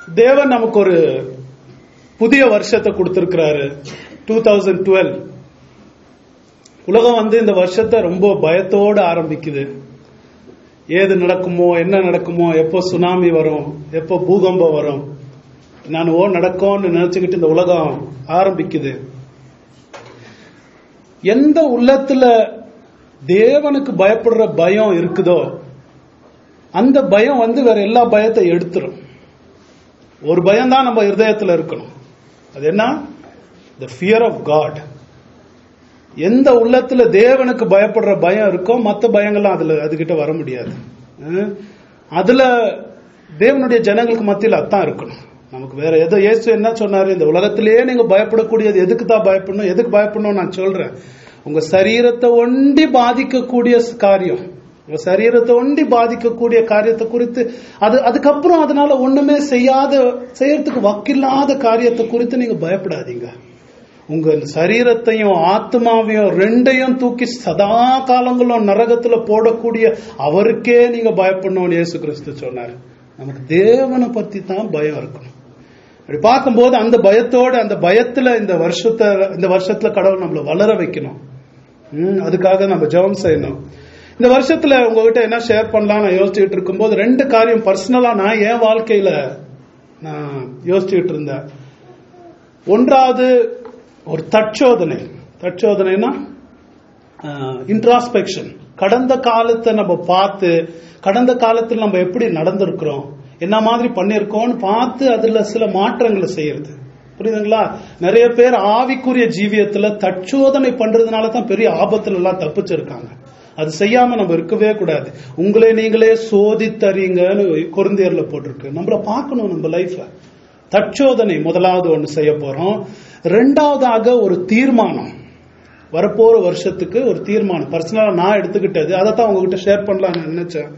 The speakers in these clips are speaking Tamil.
தேவன் நமக்கு ஒரு புதிய வருஷத்தை கொடுத்திருக்கிறாரு டூ தௌசண்ட் டுவெல் உலகம் வந்து இந்த வருஷத்தை ரொம்ப பயத்தோடு ஆரம்பிக்குது ஏது நடக்குமோ என்ன நடக்குமோ எப்போ சுனாமி வரும் எப்போ பூகம்பம் வரும் நான் ஓ நடக்கும்னு நினைச்சுக்கிட்டு இந்த உலகம் ஆரம்பிக்குது எந்த உள்ளத்துல தேவனுக்கு பயப்படுற பயம் இருக்குதோ அந்த பயம் வந்து வேற எல்லா பயத்தை எடுத்துரும் ஒரு பயம் தான் நம்ம இருதயத்துல இருக்கணும் அது என்ன த ஃபியர் ஆஃப் காட் எந்த உள்ளத்துல தேவனுக்கு பயப்படுற பயம் இருக்கோ மற்ற பயங்கள்லாம் அதுல அதுகிட்ட வர முடியாது அஹ் அதுல தேவனுடைய ஜனங்களுக்கு மத்தியில் அதான் இருக்கணும் நமக்கு வேற எதோ இயேசு என்ன சொன்னாரு இந்த உலகத்திலேயே நீங்க பயப்படக்கூடியது எதுக்கு தான் பயப்படணும் எதுக்கு பயப்படணும் நான் சொல்றேன் உங்க சரீரத்தை ஒண்டி பாதிக்கக்கூடிய காரியம் உங்க சரீரத்தை ஒண்டி பாதிக்கக்கூடிய காரியத்தை குறித்து அது அதுக்கப்புறம் அதனால ஒண்ணுமே செய்யாத செய்யறதுக்கு வக்கில்லாத காரியத்தை குறித்து நீங்க பயப்படாதீங்க உங்க சரீரத்தையும் ஆத்மாவையும் ரெண்டையும் தூக்கி சதா காலங்களும் நரகத்துல போடக்கூடிய அவருக்கே நீங்க பயப்படணும்னு இயேசு கிறிஸ்து சொன்னார் நமக்கு தேவனை பத்தி தான் பயம் இருக்கணும் அப்படி பார்க்கும்போது அந்த பயத்தோட அந்த பயத்துல இந்த வருஷத்தை இந்த வருஷத்துல கடவுள் நம்மள வளர வைக்கணும் ம், அதுக்காக நம்ம ஜெபம் செய்யணும் இந்த வருஷத்துல உங்ககிட்ட என்ன ஷேர் பண்ணலாம் நான் யோசிச்சுட்டு இருக்கும்போது ரெண்டு காரியம் பர்சனலா நான் என் வாழ்க்கையில நான் யோசிச்சுட்டு இருந்தேன் ஒன்றாவது ஒரு தற்சோதனை தற்சோதனைனா இன்ட்ராஸ்பெக்ஷன் கடந்த காலத்தை நம்ம பார்த்து கடந்த காலத்தில் நம்ம எப்படி நடந்திருக்கிறோம் என்ன மாதிரி பண்ணியிருக்கோம்னு பார்த்து அதுல சில மாற்றங்களை செய்யறது புரியுதுங்களா நிறைய பேர் ஆவிக்குரிய ஜீவியத்துல தற்சோதனை பண்றதுனால தான் பெரிய ஆபத்துல எல்லாம் தப்பிச்சிருக்காங்க அது செய்யாம நம்ம இருக்கவே கூடாது உங்களை நீங்களே சோதித்தறிங்கன்னு குருந்தியர்ல போட்டிருக்கு நம்மள பார்க்கணும் நம்ம லைஃப்ல தற்சோதனை முதலாவது ஒன்று செய்ய போறோம் ரெண்டாவதாக ஒரு தீர்மானம் வரப்போற வருஷத்துக்கு ஒரு தீர்மானம் பர்சனலா நான் எடுத்துக்கிட்டது அதை தான் உங்ககிட்ட ஷேர் பண்ணலாம்னு நினைச்சேன்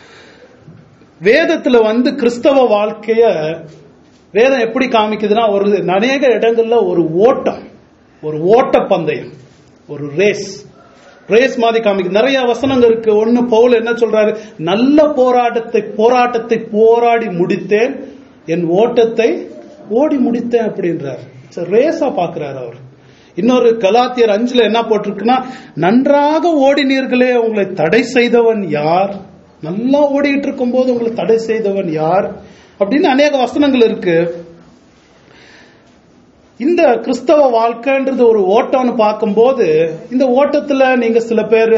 வேதத்துல வந்து கிறிஸ்தவ வாழ்க்கைய வேதம் எப்படி காமிக்குதுன்னா ஒரு அநேக இடங்கள்ல ஒரு ஓட்டம் ஒரு ஓட்ட பந்தயம் ஒரு ரேஸ் ரேஸ் மாதிரி காமிக்குது நிறைய வசனங்கள் இருக்கு ஒன்னு பவுல் என்ன சொல்றாரு நல்ல போராட்டத்தை போராட்டத்தை போராடி முடித்தேன் என் ஓட்டத்தை ஓடி முடித்தேன் அப்படின்றார் ரேஸா பாக்குறாரு அவர் இன்னொரு கலாத்தியர் அஞ்சுல என்ன போட்டிருக்குன்னா நன்றாக ஓடினீர்களே உங்களை தடை செய்தவன் யார் நல்லா ஓடிட்டு இருக்கும் போது உங்களை தடை செய்தவன் யார் அப்படின்னு அநேக வசனங்கள் இருக்கு இந்த கிறிஸ்தவ வாழ்க்கைன்றது ஒரு ஓட்டம்னு பார்க்கும்போது இந்த ஓட்டத்துல நீங்க சில பேர்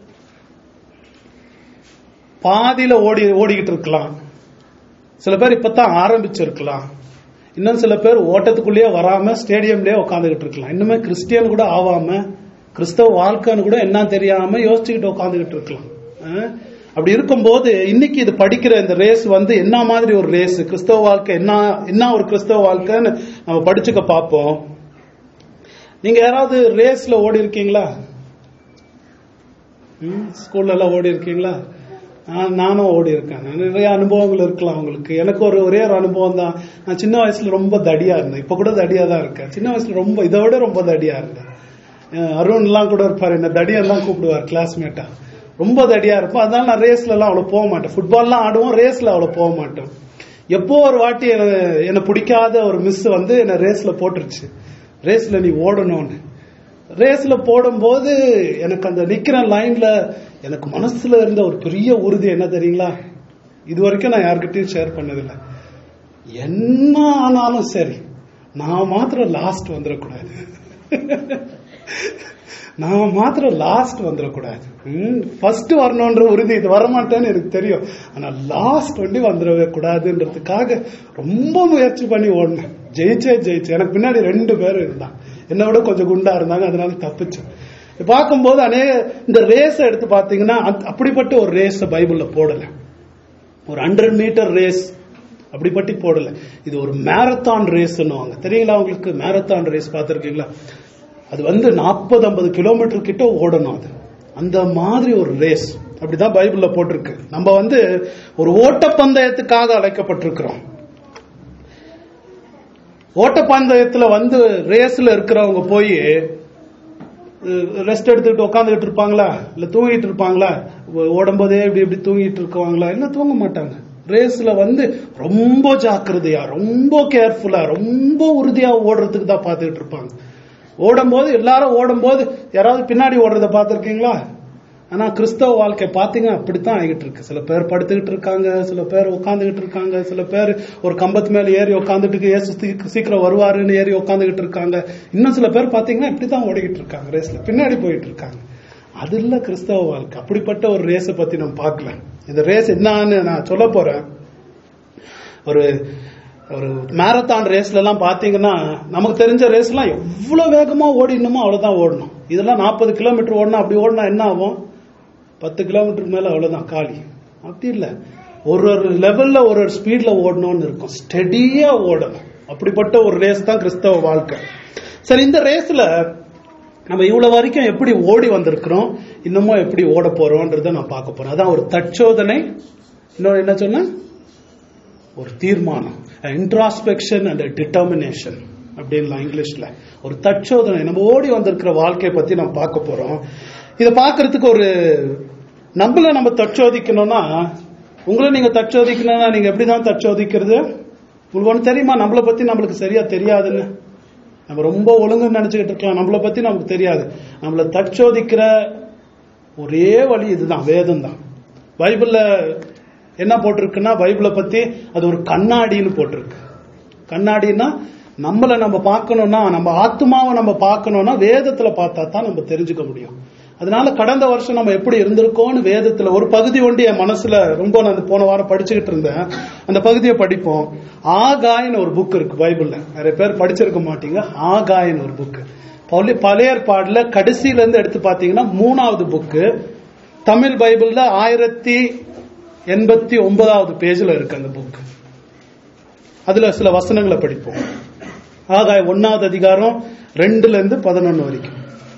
பாதியில ஓடி ஓடிக்கிட்டு இருக்கலாம் சில பேர் இப்பதான் ஆரம்பிச்சிருக்கலாம் இன்னும் சில பேர் ஓட்டத்துக்குள்ளேயே வராம ஸ்டேடியம்லயே உட்காந்துக்கிட்டு இருக்கலாம் இன்னுமே கிறிஸ்டியன் கூட ஆவாம கிறிஸ்தவ வாழ்க்கைன்னு கூட என்ன தெரியாம யோசிச்சுக்கிட்டு உட்காந்துக்கிட்டு இருக்கலாம் அஹ் அப்படி இருக்கும்போது இன்னைக்கு இது படிக்கிற இந்த ரேஸ் வந்து என்ன மாதிரி ஒரு ரேஸ் கிறிஸ்தவ வாழ்க்கை என்ன என்ன ஒரு கிறிஸ்தவ வாழ்க்கைன்னு நம்ம படிச்சுக்க பார்ப்போம் நீங்க யாராவது ரேஸ்ல ஓடி இருக்கீங்களா ம், ஸ்கூல்ல எல்லாம் ஓடி இருக்கீங்களா நான் நானும் ஓடி இருக்கேன் நிறைய அனுபவங்கள் இருக்கலாம் உங்களுக்கு எனக்கு ஒரு ஒரே ஒரு அனுபவம் தான் நான் சின்ன வயசுல ரொம்ப தடியா இருந்தேன் இப்ப கூட தடியா தான் இருக்கேன் சின்ன வயசுல ரொம்ப இதை விட ரொம்ப தடியா இருந்தேன் அஹ் அருண் எல்லாம் கூட இருப்பாரு என்ன தடியெல்லாம் கூப்பிடுவார் கிளாஸ்மேட்டா ரொம்ப தடியா இருப்போம் அதனால நான் ரேஸ்ல எல்லாம் அவ்வளவு போக மாட்டேன் ஃபுட்பால்லாம் ஆடுவோம் ரேஸ்ல அவ்வளவு போக மாட்டோம் எப்போ ஒரு வாட்டி என்ன- என்னை பிடிக்காத ஒரு மிஸ் வந்து என்ன ரேஸ்ல போட்டுருச்சு ரேஸ்ல நீ ஓடணும்னு ரேஸ்ல போடும்போது எனக்கு அந்த நிக்கிற லைன்ல எனக்கு மனசுல இருந்த ஒரு பெரிய உறுதி என்ன தெரியுங்களா இது வரைக்கும் நான் யார்கிட்டயும் ஷேர் பண்ணதில்லை என்ன ஆனாலும் சரி நான் மாத்திரம் லாஸ்ட் வந்துடக்கூடாது நான் மாத்திரம் லாஸ்ட் வந்துடக்கூடாது ஃபர்ஸ்ட் வரணும்ன்ற உறுதி இது வரமாட்டேன்னு எனக்கு தெரியும் ஆனா லாஸ்ட் வண்டி வந்துடவே கூடாதுன்றதுக்காக ரொம்ப முயற்சி பண்ணி ஓடினேன் ஜெயிச்சே ஜெயிச்சேன் எனக்கு பின்னாடி ரெண்டு பேர் இருந்தான் என்னை விட கொஞ்சம் குண்டா இருந்தாங்க அதனால தப்பிச்சேன் இது பார்க்கும்போது அநேக இந்த ரேஸ் எடுத்து பார்த்தீங்கன்னா அத்- அப்படிப்பட்ட ஒரு ரேஸ் பைபிள்ல போடல ஒரு ஹண்ட்ரட் மீட்டர் ரேஸ் அப்படிப்பட்டி போடல இது ஒரு மேரத்தான் ரேஸ்ன்னுவாங்க தெரியுங்களா உங்களுக்கு மேரத்தான் ரேஸ் பார்த்துருக்கீங்களா அது வந்து நாற்பது ஐம்பது கிலோமீட்டர் கிட்ட ஓடணும் அது அந்த மாதிரி ஒரு ரேஸ் அப்படிதான் பைபிள்ல போட்டிருக்கு நம்ம வந்து ஒரு ஓட்டப்பந்தயத்துக்காக அழைக்கப்பட்டிருக்கிறோம் ஓட்டப்பந்தயத்துல வந்து ரேஸ்ல இருக்கிறவங்க போய் ரெஸ்ட் எடுத்துக்கிட்டு உட்காந்துக்கிட்டு இருப்பாங்களா இல்ல தூங்கிட்டு இருப்பாங்களா ஓ- ஓடும்போதே இப்படி இப்படி தூங்கிட்டு இருக்குவாங்களா இல்ல தூங்க மாட்டாங்க ரேஸ்ல வந்து ரொம்ப ஜாக்கிரதையா ரொம்ப கேர்ஃபுல்லா ரொம்ப உறுதியா ஓடுறதுக்கு தான் பார்த்துக்கிட்டு இருப்பாங்க ஓடும்போது எல்லாரும் ஓடும்போது யாராவது பின்னாடி ஓடுறத பார்த்துருக்கீங்களா ஆனா கிறிஸ்தவ வாழ்க்கை பாத்தீங்க அப்படித்தான் ஆகிட்டு இருக்கு சில பேர் படுத்துக்கிட்டு இருக்காங்க சில பேர் உட்காந்துக்கிட்டு இருக்காங்க சில பேர் ஒரு கம்பத்து மேல ஏறி உட்காந்துட்டு ஏசு சீ- சீக்கிரம் வருவாருன்னு ஏறி உட்காந்துக்கிட்டு இருக்காங்க இன்னும் சில பேர் பாத்தீங்கன்னா இப்படித்தான் ஓடிக்கிட்டு இருக்காங்க ரேஸ்ல பின்னாடி போயிட்டு இருக்காங்க அது இல்ல கிறிஸ்தவ வாழ்க்கை அப்படிப்பட்ட ஒரு ரேஸை பத்தி நம்ம பார்க்கல இந்த ரேஸ் என்னன்னு நான் சொல்ல போறேன் ஒரு ஒரு மேரத்தான் ரேஸ்ல எல்லாம் பாத்தீங்கன்னா நமக்கு தெரிஞ்ச ரேஸ் எல்லாம் எவ்வளவு வேகமா ஓடிடணுமோ அவ்வளவுதான் ஓடணும் இதெல்லாம் நாற்பது கிலோமீட்டர் ஓடணும் அப்படி ஓடினா என்ன ஆகும் பத்து கிலோமீட்டருக்கு மேல அவ்வளவுதான் காலி அப்படி இல்ல ஒரு ஒரு லெவல்ல ஒரு ஒரு ஸ்பீட்ல ஓடணும்னு இருக்கும் ஸ்டெடியா ஓடணும் அப்படிப்பட்ட ஒரு ரேஸ் தான் கிறிஸ்தவ வாழ்க்கை சரி இந்த ரேஸ்ல நம்ம இவ்வளவு வரைக்கும் எப்படி ஓடி வந்திருக்கிறோம் இன்னமும் எப்படி ஓட போறோம்ன்றத நான் பார்க்க போறேன் அதான் ஒரு தற்சோதனை இன்னொரு என்ன சொன்னேன் ஒரு தீர்மானம் இன்ட்ராஸ்பெக்ஷன் அண்ட் டிட்டர்மினேஷன் அப்படின்லாம் இங்கிலீஷ்ல ஒரு தற்சோதனை நம்ம ஓடி வந்திருக்கிற வாழ்க்கையை பத்தி நம்ம பார்க்க போறோம் இதை பார்க்கறதுக்கு ஒரு நம்மள நம்ம தற்சோதிக்கணும்னா உங்களை நீங்க தற்சோதிக்கணும்னா நீங்க எப்படிதான் தற்சோதிக்கிறது உங்களுக்கு ஒண்ணு தெரியுமா நம்மளை பத்தி நம்மளுக்கு சரியா தெரியாதுன்னு நம்ம ரொம்ப ஒழுங்குன்னு நினைச்சுக்கிட்டு இருக்கலாம் நம்மளை பத்தி நமக்கு தெரியாது நம்மளை தற்சோதிக்கிற ஒரே வழி இதுதான் வேதம் தான் பைபிள்ல என்ன போட்டிருக்குன்னா பைபிளை பத்தி அது ஒரு கண்ணாடின்னு போட்டிருக்கு கண்ணாடின்னா நம்மளை நம்ம பார்க்கணும்னா நம்ம ஆத்மாவை நம்ம பார்க்கணும்னா வேதத்துல பார்த்தா தான் நம்ம தெரிஞ்சுக்க முடியும் அதனால கடந்த வருஷம் நம்ம எப்படி இருந்திருக்கோம்னு வேதத்துல ஒரு பகுதி ஒண்டி என் மனசுல ரொம்ப நான் போன வாரம் படிச்சுக்கிட்டு இருந்தேன் அந்த பகுதியை படிப்போம் ஆகாயின்னு ஒரு புக் இருக்கு பைபிள்ல நிறைய பேர் படிச்சிருக்க மாட்டீங்க ஆகாயின்னு ஒரு புக் பழைய ஏற்பாடுல கடைசியில இருந்து எடுத்து பாத்தீங்கன்னா மூணாவது புக்கு தமிழ் பைபிள்ல ஆயிரத்தி எண்பத்தி ஒன்பதாவது பேஜ்ல இருக்கு அந்த புக் அதுல சில வசனங்களை படிப்போம் ஆகாய ஒன்னாவது அதிகாரம் ரெண்டுல இருந்து பதினொன்னு வரைக்கும்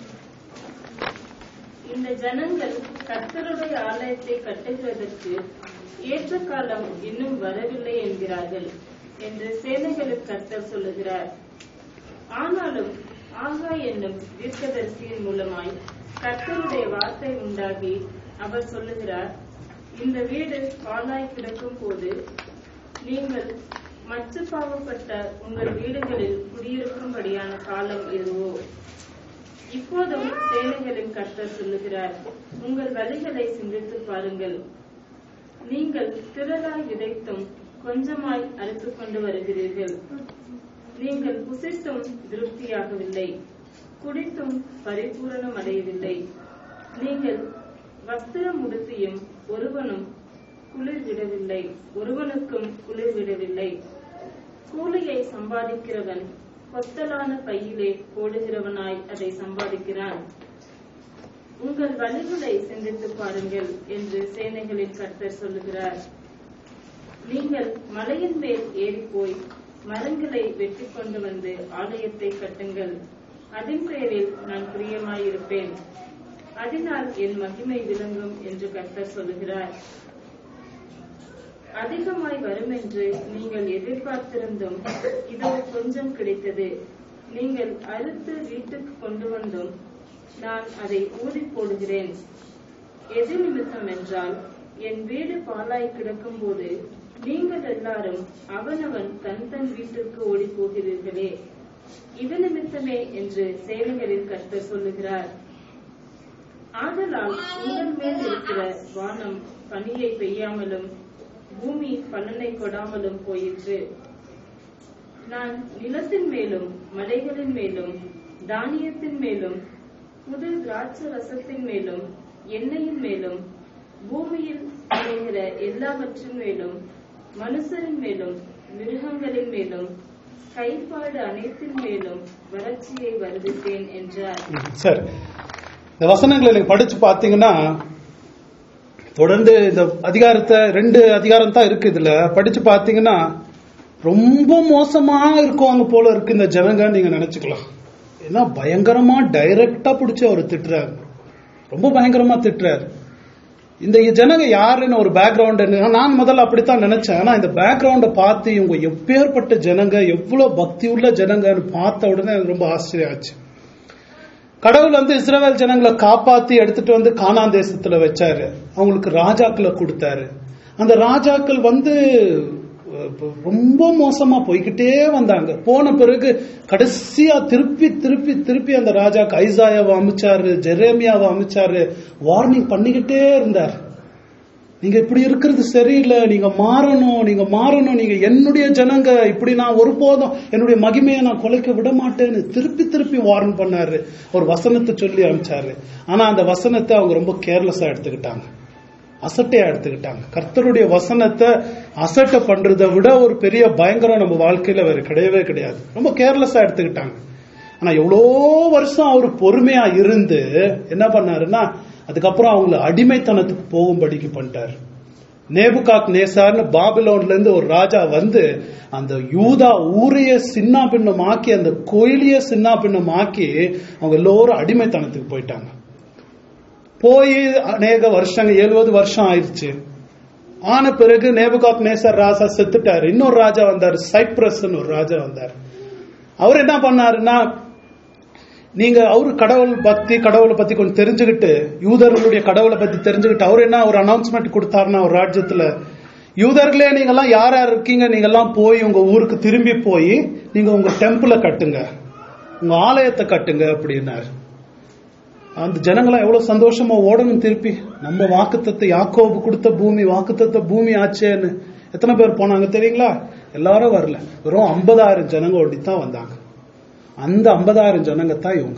இந்த ஜனங்கள் கர்த்தருடைய ஆலயத்தை கட்டுகிறதற்கு ஏற்ற காலம் இன்னும் வரவில்லை என்கிறார்கள் என்று சேனைகளுக்கு கர்த்தர் சொல்லுகிறார் ஆனாலும் ஆகா என்னும் தீர்க்கதரிசியின் மூலமாய் கர்த்தருடைய வார்த்தை உண்டாகி அவர் சொல்லுகிறார் இந்த வீடு பாழாய் கிடக்கும் போது நீங்கள் மற்ற பாவப்பட்ட உங்கள் வீடுகளில் குடியிருக்கும்படியான காலம் இதுவோ இப்போதும் சேனைகளின் கர்த்தர் சொல்லுகிறார் உங்கள் வழிகளை சிந்தித்து பாருங்கள் நீங்கள் திரளாய் விதைத்தும் கொஞ்சமாய் அறுத்துக் கொண்டு வருகிறீர்கள் நீங்கள் புசித்தும் திருப்தியாகவில்லை குடித்தும் பரிபூரணம் அடையவில்லை நீங்கள் வஸ்திரம் உடுத்தியும் ஒருவனும் குளிர் விடவில்லை ஒருவனுக்கும் குளிர் விடவில்லை கூலியை சம்பாதிக்கிறவன் கொத்தலான பையிலே போடுகிறவனாய் அதை சம்பாதிக்கிறான் உங்கள் வழிகளை சிந்தித்து பாருங்கள் என்று சேனைகளின் கர்த்தர் சொல்லுகிறார் நீங்கள் மலையின் மேல் ஏறி போய் மரங்களை வெட்டி கொண்டு வந்து ஆலயத்தை கட்டுங்கள் அதன் பேரில் நான் பிரியமாயிருப்பேன் அதனால் என் மகிமை விளங்கும் என்று கர்த்தர் சொல்லுகிறார் அதிகமாய் வரும் என்று நீங்கள் எதிர்பார்த்திருந்தும் இதோ கொஞ்சம் கிடைத்தது நீங்கள் அறுத்து வீட்டுக்கு கொண்டு வந்தும் நான் அதை ஊதி போடுகிறேன் எது நிமித்தம் என்றால் என் வீடு பாலாய் கிடக்கும் போது நீங்கள் எல்லாரும் அவனவன் தன் தன் வீட்டிற்கு ஓடி போகிறீர்களே இது நிமித்தமே என்று சேனைகளின் கர்த்தர் சொல்லுகிறார் ஆதலால் உங்கள் மேல் இருக்கிற வானம் பனியை பெய்யாமலும் பூமி பலனை கொடாமலும் போயிற்று நான் நிலத்தின் மேலும் மலைகளின் மேலும் தானியத்தின் மேலும் புது திராட்சை ரசத்தின் மேலும் எண்ணெயின் மேலும் பூமியில் விளைகிற எல்லாவற்றின் மேலும் மனுஷரின் மேலும் மிருகங்களின் மேலும் கைப்பாடு அனைத்தின் மேலும் வறட்சியை வருவித்தேன் என்றார் சரி இந்த வசனங்களை நீங்க படிச்சு பாத்தீங்கன்னா தொடர்ந்து இந்த அதிகாரத்தை ரெண்டு அதிகாரம் தான் இருக்கு இதுல படிச்சு பாத்தீங்கன்னா ரொம்ப மோசமா இருக்குவாங்க போல இருக்கு இந்த ஜனங்க நீங்க நினைச்சுக்கலாம் ஏன்னா பயங்கரமா டைரக்டா பிடிச்சி அவர் திட்டுறாரு ரொம்ப பயங்கரமா திட்டுறாரு இந்த ஜனங்க யாருன்னு ஒரு பேக்ரவுண்ட் நான் முதல்ல அப்படித்தான் நினைச்சேன் ஆனா இந்த பேக்ரவுண்ட பார்த்து இவங்க எப்பேற்பட்ட ஜனங்க எவ்வளவு பக்தி உள்ள ஜனங்கன்னு பார்த்த உடனே எனக்கு ரொம்ப ஆச்சரியம் ஆச்சு கடவுள் வந்து இஸ்ரேல் ஜனங்களை காப்பாத்தி எடுத்துட்டு வந்து கானான் தேசத்துல வச்சாரு அவங்களுக்கு ராஜாக்களை கொடுத்தாரு அந்த ராஜாக்கள் வந்து அஹ், ரொம்ப மோசமா போய்கிட்டே வந்தாங்க போன பிறகு கடைசியா திருப்பி திருப்பி திருப்பி அந்த ராஜா ஐசாயாவை அமைச்சாரு ஜெரேமியாவை அமைச்சாரு வார்னிங் பண்ணிக்கிட்டே இருந்தார் நீங்க இப்படி இருக்கிறது சரியில்லை நீங்க மாறணும் நீங்க மாறணும் நீங்க என்னுடைய ஜனங்க இப்படி நான் ஒருபோதும் என்னுடைய மகிமையை நான் குலைக்க விட மாட்டேன்னு திருப்பி திருப்பி வார்ன் பண்ணாரு ஒரு வசனத்தை சொல்லி அனுப்பிச்சாரு ஆனா அந்த வசனத்தை அவங்க ரொம்ப கேர்லெஸ்ஸா எடுத்துக்கிட்டாங்க அசட்டையா எடுத்துக்கிட்டாங்க கர்த்தருடைய வசனத்தை அசட்டை பண்றதை விட ஒரு பெரிய பயங்கரம் நம்ம வாழ்க்கையில வேற கிடையவே கிடையாது ரொம்ப கேர்லெஸ்ஸா எடுத்துக்கிட்டாங்க ஆனா எவ்வளோ வருஷம் அவர் பொறுமையா இருந்து என்ன பண்ணாருன்னா அதுக்கப்புறம் அவங்கள அடிமைத்தனத்துக்கு போகும்படிக்கு பண்ணிட்டாரு நேபுகாக் நேசார்னு பாபிலோன்ல இருந்து ஒரு ராஜா வந்து அந்த யூதா ஊரைய சின்ன பின்னமாக்கி அந்த கோயிலையே சின்ன பின்னமாக்கி அவங்க எல்லோரும் அடிமைத்தனத்துக்கு போயிட்டாங்க போய் அநேக வருஷங்க எழுபது வருஷம் ஆயிடுச்சு ஆன பிறகு நேபுகாக் நேசர் ராஜா செத்துட்டாரு இன்னொரு ராஜா வந்தாரு சைப்ரஸ் ஒரு ராஜா வந்தார் அவர் என்ன பண்ணாருன்னா நீங்க அவரு கடவுள் பக்தி கடவுளை பத்தி கொஞ்சம் தெரிஞ்சுக்கிட்டு யூதர்களுடைய கடவுளை பத்தி தெரிஞ்சுக்கிட்டு அவர் என்ன ஒரு அனௌன்ஸ்மெண்ட் கொடுத்தாருன்னா ஒரு ராஜ்யத்துல யூதர்களே நீங்க எல்லாம் யார் யார் இருக்கீங்க நீங்க எல்லாம் போய் உங்க ஊருக்கு திரும்பி போய் நீங்க உங்க டெம்பிள கட்டுங்க உங்க ஆலயத்தை கட்டுங்க அப்படின்னாரு அந்த ஜனங்களாம் எவ்வளவு சந்தோஷமா ஓடணும் திருப்பி நம்ம வாக்குத்தத்தை யாக்கோபு கொடுத்த பூமி வாக்குத்தத்த பூமி ஆச்சேன்னு எத்தனை பேர் போனாங்க தெரியுங்களா எல்லாரும் வரல வெறும் ஐம்பதாயிரம் ஜனங்க ஓடித்தான் வந்தாங்க அந்த ஐம்பதாயிரம் ஜனங்க தான் இவங்க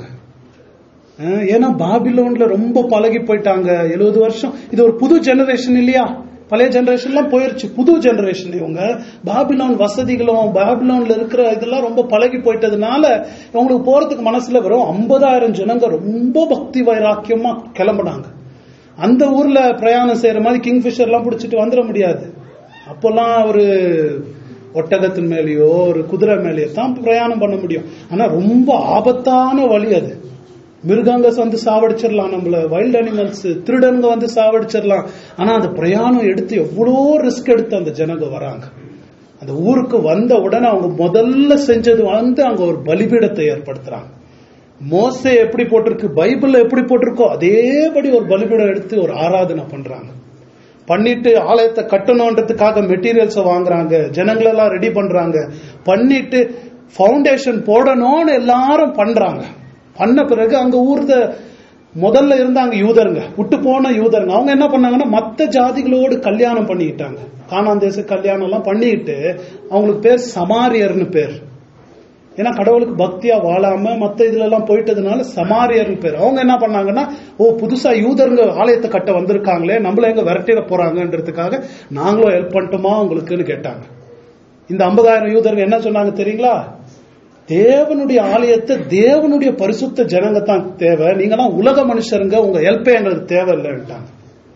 அஹ் ஏன்னா பாபிலோன்ல ரொம்ப பழகி போயிட்டாங்க எழுபது வருஷம் இது ஒரு புது ஜெனரேஷன் இல்லையா பழைய ஜெனரேஷன்லாம் போயிருச்சு புது ஜெனரேஷன் இவங்க பாபிலோன் வசதிகளும் பாபிலோன்ல இருக்கிற இதெல்லாம் ரொம்ப பழகி போயிட்டதுனால இவங்களுக்கு போறதுக்கு மனசுல வெறும் ஐம்பதாயிரம் ஜனங்க ரொம்ப பக்தி வைராக்கியமா கிளம்புனாங்க அந்த ஊர்ல பிரயாணம் செய்யற மாதிரி கிங்ஃபிஷர் எல்லாம் பிடிச்சிட்டு வந்துட முடியாது அப்பெல்லாம் ஒரு ஒட்டகத்தின் மேலேயோ ஒரு குதிரை மேலேயோ தான் பிரயாணம் பண்ண முடியும் ஆனா ரொம்ப ஆபத்தான வழி அது மிருகங்க வந்து சாவடிச்சிடலாம் நம்மள வைல்ட் அனிமல்ஸ் திருடனுங்க வந்து சாவடிச்சிடலாம் ஆனா அந்த பிரயாணம் எடுத்து எவ்வளோ ரிஸ்க் எடுத்து அந்த ஜனங்க வராங்க அந்த ஊருக்கு வந்த உடனே அவங்க முதல்ல செஞ்சது வந்து அங்க ஒரு பலிபீடத்தை ஏற்படுத்துறாங்க மோசே எப்படி போட்டிருக்கு பைபிள்ல எப்படி போட்டிருக்கோ அதேபடி ஒரு பலிபீடம் எடுத்து ஒரு ஆராதனை பண்றாங்க பண்ணிட்டு ஆலயத்தை கட்டணுன்றதுக்காக மெட்டீரியல்ஸ் வாங்குறாங்க ஜனங்களெல்லாம் ரெடி பண்றாங்க பண்ணிட்டு ஃபவுண்டேஷன் போடணும்னு எல்லாரும் பண்றாங்க பண்ண பிறகு அங்க ஊர்த முதல்ல இருந்தாங்க யூதருங்க விட்டு போன யூதருங்க அவங்க என்ன பண்ணாங்கன்னா மத்த ஜாதிகளோடு கல்யாணம் பண்ணிக்கிட்டாங்க கானான் தேச கல்யாணம் எல்லாம் பண்ணிக்கிட்டு அவங்களுக்கு பேர் சமாரியர்னு பேர் ஏன்னா கடவுளுக்கு பக்தியா வாழாம மத்த இதுல எல்லாம் போயிட்டதுனால சமாரியர்னு பேர் அவங்க என்ன பண்ணாங்கன்னா ஓ புதுசா யூதருங்க ஆலயத்தை கட்ட வந்திருக்காங்களே நம்மள எங்க விரட்டிட போறாங்கன்றதுக்காக நாங்களும் ஹெல்ப் பண்ணட்டுமா உங்களுக்குன்னு கேட்டாங்க இந்த ஐம்பதாயிரம் யூதருங்க என்ன சொன்னாங்க தெரியுங்களா தேவனுடைய ஆலயத்தை தேவனுடைய பரிசுத்த ஜனங்க தான் தேவை நீங்களாம் உலக மனுஷருங்க உங்க ஹெல்ப்பே எங்களுக்கு தேவை இல்லைன்ட்டாங்க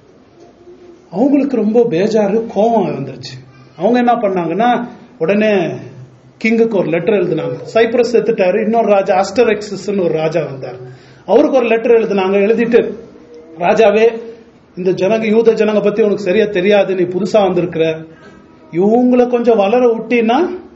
அவங்களுக்கு ரொம்ப பேஜாரு கோபம் வந்துருச்சு அவங்க என்ன பண்ணாங்கன்னா உடனே கிங்குக்கு ஒரு லெட்டர் எழுதினாங்க சைப்ரஸ் எடுத்துட்டாரு இன்னொரு ராஜா அஸ்டரெக்ஸஸ் ஒரு ராஜா வந்தார் அவருக்கு ஒரு லெட்டர் எழுதினாங்க எழுதிட்டு ராஜாவே இந்த ஜனங்க யூத ஜனங்க பத்தி உனக்கு சரியா தெரியாது நீ புதுசா வந்திருக்கிற இவங்கள கொஞ்சம் வளர விட்டினா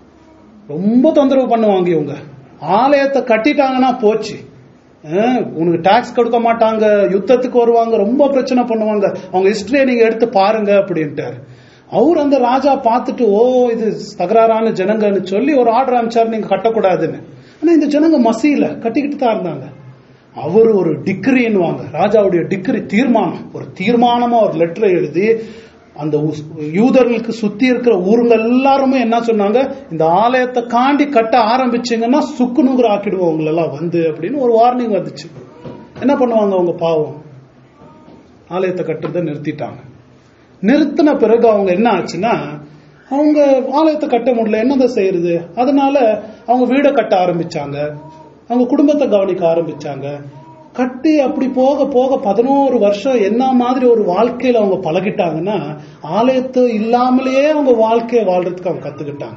ரொம்ப தொந்தரவு பண்ணுவாங்க இவங்க ஆலயத்தை கட்டிட்டாங்கன்னா போச்சு அஹ், உனக்கு டாக்ஸ் கொடுக்க மாட்டாங்க யுத்தத்துக்கு வருவாங்க ரொம்ப பிரச்சனை பண்ணுவாங்க அவங்க ஹிஸ்டரியை நீங்க எடுத்து பாருங்க அப்படின்ட்டாரு அவர் அந்த ராஜா பார்த்துட்டு ஓ இது தகராறான ஜனங்கன்னு சொல்லி ஒரு ஆர்டர் அமைச்சார் நீங்க கட்டக்கூடாதுன்னு ஆனா இந்த ஜனங்க மசியில கட்டிக்கிட்டு தான் இருந்தாங்க அவர் ஒரு டிகிரின்னுவாங்க ராஜாவுடைய டிகிரி தீர்மானம் ஒரு தீர்மானமா ஒரு லெட்டரை எழுதி அந்த உஸ்- யூதர்களுக்கு சுத்தி இருக்கிற ஊருங்க எல்லாருமே என்ன சொன்னாங்க இந்த ஆலயத்தை காண்டி கட்ட ஆரம்பிச்சீங்கன்னா சுக்குநூறு ஆக்கிடுவோம் உங்களை எல்லாம் வந்து அப்படின்னு ஒரு வார்னிங் வந்துச்சு என்ன பண்ணுவாங்க அவங்க பாவம் ஆலயத்தை கட்டுறதை நிறுத்திட்டாங்க நிறுத்தின பிறகு அவங்க என்ன ஆச்சுன்னா அவங்க ஆலயத்தை கட்ட முடியல என்னதான் செய்யறது அதனால அவங்க வீடை கட்ட ஆரம்பிச்சாங்க அவங்க குடும்பத்தை கவனிக்க ஆரம்பிச்சாங்க கட்டி அப்படி போக போக பதினோரு வருஷம் என்ன மாதிரி ஒரு வாழ்க்கையில அவங்க பழகிட்டாங்கன்னா ஆலயத்தை இல்லாமலேயே அவங்க வாழ்க்கையை வாழ்றதுக்கு அவங்க கத்துக்கிட்டாங்க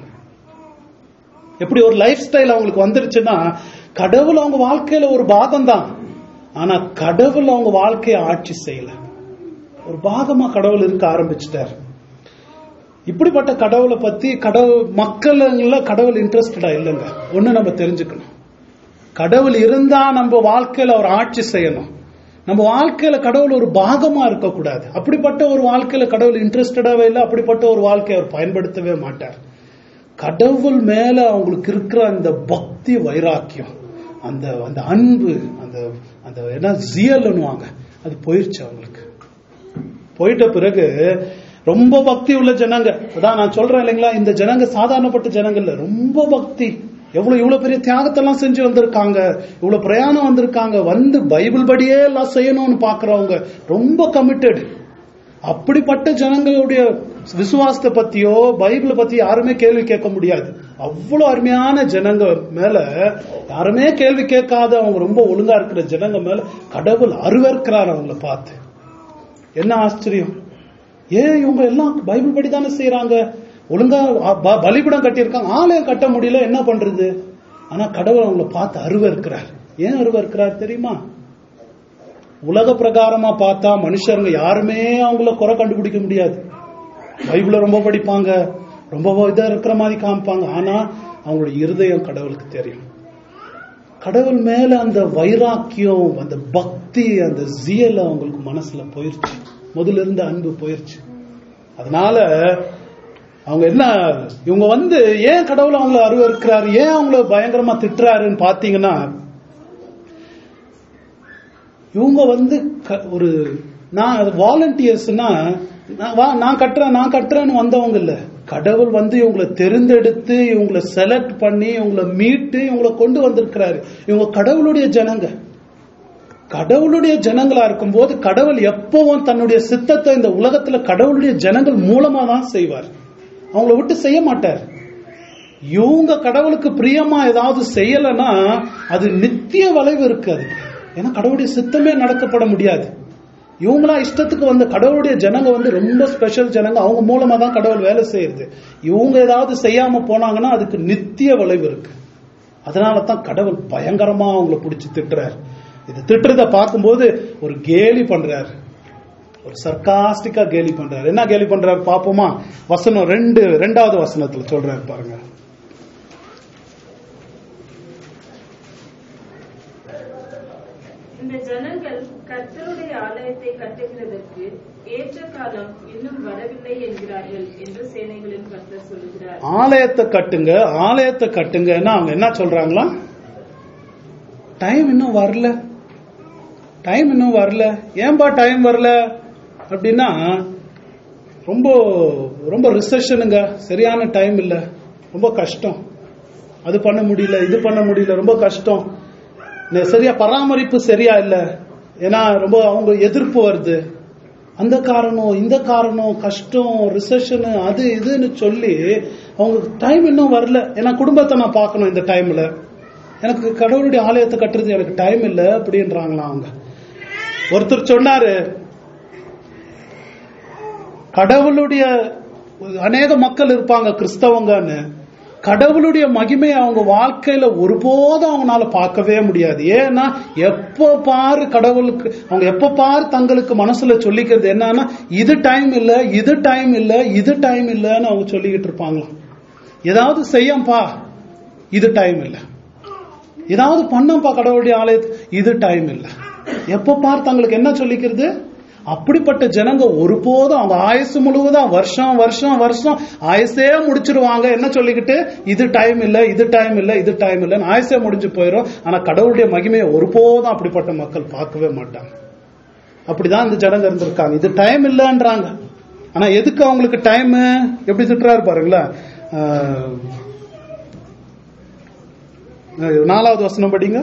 எப்படி ஒரு லைஃப் ஸ்டைல் அவங்களுக்கு வந்துருச்சுன்னா கடவுள் அவங்க வாழ்க்கையில ஒரு பாகம் தான் ஆனா கடவுள் அவங்க வாழ்க்கையை ஆட்சி செய்யல ஒரு பாகமா கடவுள் இருக்க ஆரம்பிச்சிட்டார் இப்படிப்பட்ட கடவுளை பத்தி கடவுள் மக்கள்ல கடவுள் இன்ட்ரெஸ்டடா இல்லைங்க ஒண்ணு நம்ம தெரிஞ்சுக்கணும் கடவுள் இருந்தா நம்ம வாழ்க்கையில அவர் ஆட்சி செய்யணும் நம்ம வாழ்க்கையில கடவுள் ஒரு பாகமா இருக்கக்கூடாது அப்படிப்பட்ட ஒரு வாழ்க்கையில கடவுள் இன்ட்ரெஸ்டடாவே இல்லை அப்படிப்பட்ட ஒரு வாழ்க்கையை அவர் பயன்படுத்தவே மாட்டார் கடவுள் மேல அவங்களுக்கு இருக்கிற அந்த பக்தி வைராக்கியம் அந்த அந்த அன்பு அந்த அந்த என்ன ஜியல்னுவாங்க அது போயிருச்சு அவங்களுக்கு போயிட்ட பிறகு ரொம்ப பக்தி உள்ள ஜனங்க அதான் நான் சொல்றேன் இல்லைங்களா இந்த ஜனங்க சாதாரணப்பட்ட ஜனங்க இல்ல ரொம்ப பக்தி எவ்வளவு இவ்வளவு பெரிய தியாகத்தெல்லாம் செஞ்சு வந்திருக்காங்க இவ்வளவு பிரயாணம் வந்திருக்காங்க வந்து பைபிள் படியே எல்லாம் செய்யணும்னு பாக்குறவங்க ரொம்ப கமிட்டட் அப்படிப்பட்ட ஜனங்களுடைய விசுவாசத்தை பத்தியோ பைபிளை பத்தி யாருமே கேள்வி கேட்க முடியாது அவ்வளவு அருமையான ஜனங்க மேல யாருமே கேள்வி கேட்காத அவங்க ரொம்ப ஒழுங்கா இருக்கிற ஜனங்க மேல கடவுள் அருவருக்கிறார் அவங்கள பார்த்து என்ன ஆச்சரியம் ஏன் இவங்க எல்லாம் பைபிள் படி தானே செய்யறாங்க ஒழுங்கா ப- பலிபீடம் கட்டியிருக்காங்க ஆலயம் கட்ட முடியல என்ன பண்றது ஆனா கடவுள் அவங்கள பார்த்து அருவருக்கிறார் ஏன் அருவருக்கிறார் தெரியுமா உலக பிரகாரமா பார்த்தா மனுஷருங்க யாருமே அவங்கள குறை கண்டுபிடிக்க முடியாது பைபிள ரொம்ப படிப்பாங்க ரொம்ப இதா இருக்கிற மாதிரி காமிப்பாங்க ஆனா அவங்களுடைய இருதயம் கடவுளுக்கு தெரியும் கடவுள் மேல அந்த வைராக்கியம் அந்த பக்தி அந்த ஜியல் அவங்களுக்கு மனசுல போயிருச்சு முதல்ல இருந்த அன்பு போயிருச்சு அதனால அவங்க என்ன இவங்க வந்து ஏன் கடவுள் அவங்கள அருவருக்கிறாரு ஏன் அவங்கள பயங்கரமா திட்டுறாருன்னு பாத்தீங்கன்னா இவங்க வந்து க- ஒரு நான் வாலண்டியர்ஸ்னா நான் கட்டுறேன் நான் கட்டுறேன்னு வந்தவங்க இல்ல கடவுள் வந்து இவங்களை தெரிந்தெடுத்து இவங்களை செலக்ட் பண்ணி இவங்களை மீட்டு இவங்களை கொண்டு வந்திருக்கிறாரு இவங்க கடவுளுடைய ஜனங்க கடவுளுடைய ஜனங்களா இருக்கும்போது கடவுள் எப்பவும் தன்னுடைய சித்தத்தை இந்த உலகத்துல கடவுளுடைய ஜனங்கள் மூலமா தான் செய்வார் அவங்கள விட்டு செய்ய மாட்டார் இவங்க கடவுளுக்கு பிரியமா ஏதாவது செய்யலைன்னா அது நித்திய வளைவு இருக்கு அதுக்கு ஏன்னா கடவுளுடைய சித்தமே நடக்கப்பட முடியாது இவங்களா இஷ்டத்துக்கு வந்த கடவுளுடைய ஜனங்க வந்து ரொம்ப ஸ்பெஷல் ஜனங்க அவங்க மூலமா தான் கடவுள் வேலை செய்யுது இவங்க ஏதாவது செய்யாம போனாங்கன்னா அதுக்கு நித்திய விளைவு இருக்கு அதனால தான் கடவுள் பயங்கரமா அவங்கள பிடிச்சி திட்டுறாரு இது திட்டுறத பார்க்கும்போது ஒரு கேலி பண்றாரு ஒரு சர்க்காஸ்டிக்கா கேலி பண்றாரு என்ன கேலி பண்றாரு பாப்போமா வசனம் ரெண்டு ரெண்டாவது வசனத்துல சொல்றாரு பாருங்க இந்த ஜனங்கள் கர்த்தருடைய ஆலயத்தை கட்டுகிறதற்கு ஏற்ற காலம் இன்னும் வரவில்லை என்கிறார்கள் என்று சேனைகளின் கர்த்தர் சொல்லுகிறார் ஆலயத்தை கட்டுங்க ஆலயத்தை கட்டுங்கன்னா அவங்க என்ன சொல்றாங்களா டைம் இன்னும் வரல டைம் இன்னும் வரல ஏன்பா டைம் வரல அப்படின்னா ரொம்ப ரொம்ப ரிசெஷனுங்க சரியான டைம் இல்ல ரொம்ப கஷ்டம் அது பண்ண முடியல இது பண்ண முடியல ரொம்ப கஷ்டம் நெ- சரியா பராமரிப்பு சரியா இல்ல ஏன்னா ரொம்ப அவங்க எதிர்ப்பு வருது அந்த காரணம் இந்த காரணம் கஷ்டம் ரிசெஷன் அது இதுன்னு சொல்லி அவங்க டைம் இன்னும் வரல ஏன்னா குடும்பத்தை நான் பார்க்கணும் இந்த டைம்ல எனக்கு கடவுளுடைய ஆலயத்தை கட்டுறது எனக்கு டைம் இல்ல அப்படின்றாங்களாம் அவங்க ஒருத்தர் சொன்னாரு கடவுளுடைய அநேக மக்கள் இருப்பாங்க கிறிஸ்தவங்கன்னு கடவுளுடைய மகிமையை அவங்க வாழ்க்கையில ஒருபோதும் அவங்களால பார்க்கவே முடியாது ஏன்னா எப்போ பாரு கடவுளுக்கு அவங்க எப்ப பாரு தங்களுக்கு மனசுல சொல்லிக்கிறது என்னன்னா இது டைம் இல்ல இது டைம் இல்ல இது டைம் இல்லன்னு அவங்க சொல்லிக்கிட்டு இருப்பாங்களாம் ஏதாவது செய்யப்பா இது டைம் இல்ல ஏதாவது பண்ணப்பா கடவுளுடைய ஆலயத்து இது டைம் இல்ல எப்ப பார் தங்களுக்கு என்ன சொல்லிக்கிறது அப்படிப்பட்ட ஜனங்க ஒருபோதும் அவங்க ஆயுசு முழுவதும் வருஷம் வருஷம் வருஷம் ஆயுசே முடிச்சிருவாங்க என்ன சொல்லிக்கிட்டு இது டைம் இல்ல இது டைம் இல்ல இது டைம் இல்லன்னு ஆயுசே முடிஞ்சு போயிடும் ஆனா கடவுளுடைய மகிமையை ஒருபோதும் அப்படிப்பட்ட மக்கள் பார்க்கவே மாட்டாங்க அப்படிதான் இந்த ஜனங்க இருந்திருக்காங்க இது டைம் இல்லைன்றாங்க ஆனா எதுக்கு அவங்களுக்கு டைம் எப்படி திட்டுறாரு பாருங்களேன் ஆஹ், நாலாவது வசனம் படிங்க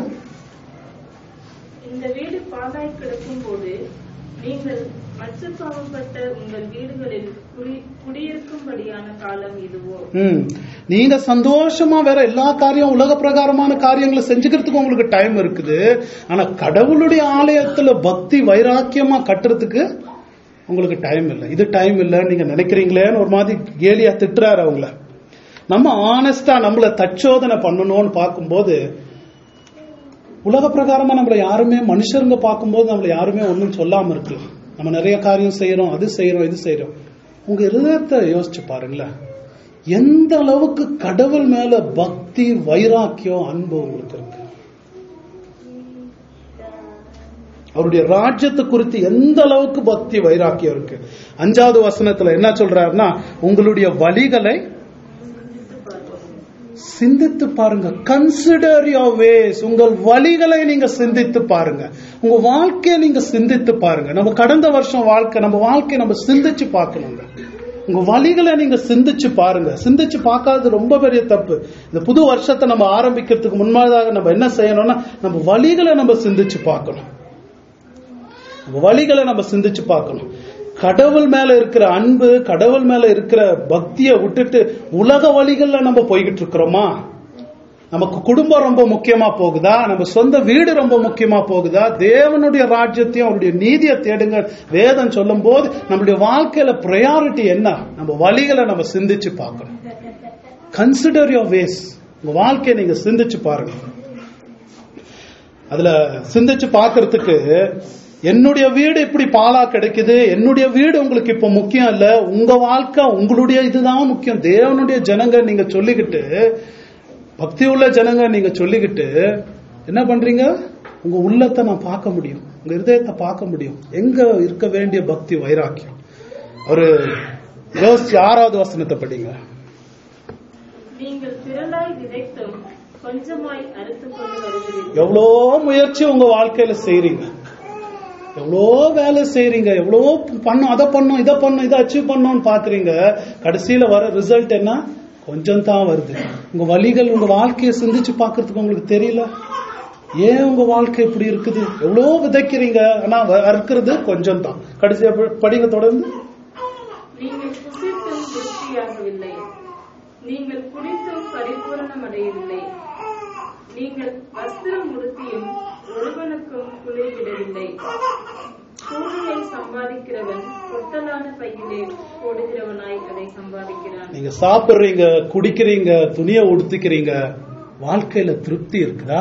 இந்த வீடு பாழாய் கிடக்கும் போது நீங்கள் மற்ற பாவப்பட்ட உங்கள் வீடுகளில் குடி- குடியிருக்கும்படியான காலம் இதுவோ ம். நீங்க சந்தோஷமா வேற எல்லா காரியம் உலக பிரகாரமான காரியங்களை செஞ்சுக்கிறதுக்கு உங்களுக்கு டைம் இருக்குது ஆனா கடவுளுடைய ஆலயத்துல பக்தி வைராக்கியமா கட்டுறதுக்கு உங்களுக்கு டைம் இல்லை இது டைம் இல்லை நீங்க நினைக்கிறீங்களேன்னு ஒரு மாதிரி கேலியா திட்டுறாரு அவங்கள நம்ம ஆனஸ்டா நம்மள தச்சோதனை பண்ணணும்னு பார்க்கும்போது உலக பிரகாரமா நம்மள யாருமே மனுஷருங்க பார்க்கும்போது நம்மள யாருமே ஒன்றும் சொல்லாம இருக்கலாம் நம்ம நிறைய காரியம் செய்யறோம் அது செய்யறோம் இது செய்யறோம் உங்க இருதயத்தை யோசிச்சு பாருங்களேன் எந்த அளவுக்கு கடவுள் மேல பக்தி வைராக்கியம் அன்பு உங்களுக்கு இருக்கு அவருடைய ராஜ்யத்தை குறித்து எந்த அளவுக்கு பக்தி வைராக்கியம் இருக்கு அஞ்சாவது வசனத்துல என்ன சொல்றாருன்னா உங்களுடைய வழிகளை சிந்தித்து பாருங்க கன்சிடர் யோர் வேஸ் உங்கள் வழிகளை நீங்க சிந்தித்து பாருங்க உங்க வாழ்க்கையை நீங்க சிந்தித்து பாருங்க நம்ம கடந்த வருஷம் வாழ்க்கை நம்ம வாழ்க்கையை நம்ம சிந்திச்சு பார்க்கணுங்க உங்க வழிகளை நீங்க சிந்திச்சு பாருங்க சிந்திச்சு பார்க்காதது ரொம்ப பெரிய தப்பு இந்த புது வருஷத்தை நம்ம ஆரம்பிக்கிறதுக்கு முன்னதாக நம்ம என்ன செய்யணும்னா நம்ம வழிகளை நம்ம சிந்திச்சு பார்க்கணும் நம்ம வழிகளை நம்ம சிந்திச்சு பார்க்கணும் கடவுள் மேல இருக்கிற அன்பு கடவுள் மேல இருக்கிற பக்தியை விட்டுட்டு உலக வழிகள்ல நம்ம போய்கிட்டு இருக்கிறோமா நமக்கு குடும்பம் ரொம்ப முக்கியமா போகுதா நம்ம சொந்த வீடு ரொம்ப முக்கியமா போகுதா தேவனுடைய ராஜ்யத்தையும் அவருடைய நீதியை தேடுங்க வேதம் சொல்லும் போது நம்மளுடைய வாழ்க்கையில ப்ரையாரிட்டி என்ன நம்ம வழிகளை நம்ம சிந்திச்சு பார்க்கணும் கன்சிடர் யோர் வேஸ் உங்க வாழ்க்கையை நீங்க சிந்திச்சு பாருங்க அதுல சிந்திச்சு பார்க்கிறதுக்கு என்னுடைய வீடு இப்படி பாலா கிடைக்குது என்னுடைய வீடு உங்களுக்கு இப்ப முக்கியம் இல்ல உங்க வாழ்க்கை உங்களுடைய இதுதான் முக்கியம் தேவனுடைய ஜனங்க நீங்க சொல்லிக்கிட்டு பக்தி உள்ள ஜனங்க நீங்க சொல்லிக்கிட்டு என்ன பண்றீங்க உங்க உள்ளத்தை நான் பார்க்க முடியும் உங்க இருதயத்தை பார்க்க முடியும் எங்க இருக்க வேண்டிய பக்தி வைராக்கியம் ஒரு யோசிச்சு ஆறாவது வசனத்தை படிங்க நீங்கள் திரளாய் விதைத்தும் கொஞ்சமாய் அறுத்துக் கொண்டு வருகிறீர்கள் எவ்வளோ முயற்சி உங்க வாழ்க்கையில செய்றீங்க எவ்வளோ வேலை செய்றீங்க எவ்வளோ பண்ணும் அதை பண்ணும் இதை பண்ணும் இதை அச்சீவ் பண்ணணும்னு பாக்குறீங்க கடைசியில வர ரிசல்ட் என்ன கொஞ்சம் தான் வருது உங்க வழிகள் உங்க வாழ்க்கையை சிந்திச்சு பார்க்கிறதுக்கு உங்களுக்கு தெரியல ஏன் உங்க வாழ்க்கை இப்படி இருக்குது எவ்வளோ விதைக்கிறீங்க ஆனா வ- அறுக்கிறது கொஞ்சம் தான் கடைசியா ப- படிங்க தொடர்ந்து நீங்கள் புசித்தும் திருப்தியாகவில்லை நீங்கள் குடித்தும் பரிபூரணமடையவில்லை நீங்கள் வஸ்திரம் உடுத்தியும் ஒருவனுக்கும் குளிர்விடவில்லை கூலியை சம்பாதிக்கிறவன் பொட்டலான பையிலே போடுகிறவனாய் அதை சம்பாதிக்கிறான் நீங்க சாப்பிடுறீங்க குடிக்கிறீங்க துணியை உடுத்திக்கிறீங்க வாழ்க்கையில திருப்தி இருக்குதா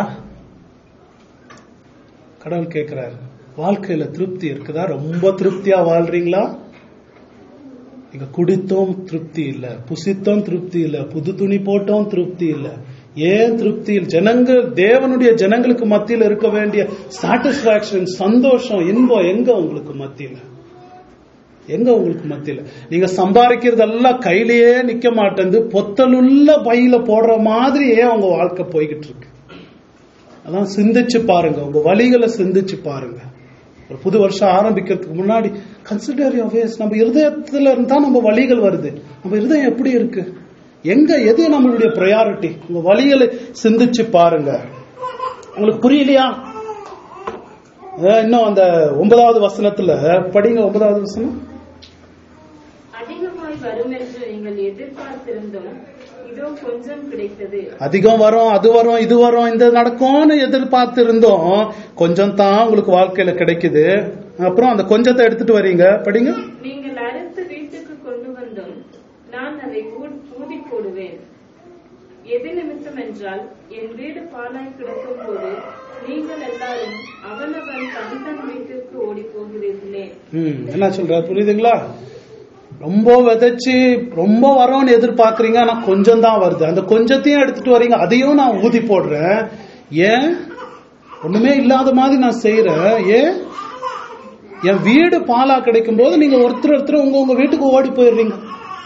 கடவுள் கேட்கிறாரு வாழ்க்கையில திருப்தி இருக்குதா ரொம்ப திருப்தியா வாழ்றீங்களா நீங்க குடித்தோம் திருப்தி இல்ல புசித்தோம் திருப்தி இல்ல புது துணி போட்டோம் திருப்தி இல்ல ஏன் திருப்தி இல்ல ஜனங்க தேவனுடைய ஜனங்களுக்கு மத்தியில இருக்க வேண்டிய சாட்டிஸ்பாக்சன் சந்தோஷம் இன்பம் எங்க உங்களுக்கு மத்தியில எங்க உங்களுக்கு மத்தியில நீங்க சம்பாதிக்கிறதெல்லாம் கையிலேயே நிக்க மாட்டேங்குது பொத்தலுள்ள பையில போடுற மாதிரியே உங்க வாழ்க்கை போய்கிட்டு இருக்கு அதான் சிந்திச்சு பாருங்க உங்க வழிகளை சிந்திச்சு பாருங்க ஒரு புது வருஷம் ஆரம்பிக்கிறதுக்கு முன்னாடி கன்சிடர் யோர் வேஸ் நம்ம இருதயத்துல இருந்தா நம்ம வழிகள் வருது நம்ம இருதயம் எப்படி இருக்கு எங்க எது நம்மளுடைய ப்ரையாரிட்டி உங்க வழிகளை சிந்திச்சு பாருங்க உங்களுக்கு புரியலையா அஹ் இன்னும் அந்த ஒன்பதாவது வசனத்துல படிங்க ஒன்பதாவது வசனம் அதிகமாய் வரும் என்று நீங்கள் எதிர்பார்த்திருந்தும் இதோ கொஞ்சம் கிடைத்தது அதிகம் வரும் அது வரும் இது வரும் இந்த நடக்கும்னு எதிர்பார்த்து இருந்தோம் கொஞ்சம் தான் உங்களுக்கு வாழ்க்கையில கிடைக்குது அப்புறம் அந்த கொஞ்சத்தை எடுத்துட்டு வரீங்க படிங்க நீங்கள் அறுத்து வீட்டுக்கு கொண்டு வந்தும் நான் அதை ஊ- ஊதி போடுவேன் எது நிமித்தம் என்றால் என் வீடு பாலாய் கிடக்கும் போது நீங்கள் எல்லாரும் அவனவன் தன் தன் வீட்டிற்கு ஓடி போகிறீர்களே ம் என்ன சொல்றாரு புரியுதுங்களா ரொம்ப விதைச்சு ரொம்ப வரும்னு எதிர்பார்க்கறீங்க ஆனா கொஞ்சம் தான் வருது அந்த கொஞ்சத்தையும் எடுத்துட்டு வரீங்க அதையும் நான் ஊதி போடுறேன் ஏன் ஒண்ணுமே இல்லாத மாதிரி நான் செய்யறேன் ஏன் என் வீடு பாலா கிடைக்கும் போது நீங்க ஒருத்தர் ஒருத்தர் உங்க உங்க வீட்டுக்கு ஓடி போயிடுறீங்க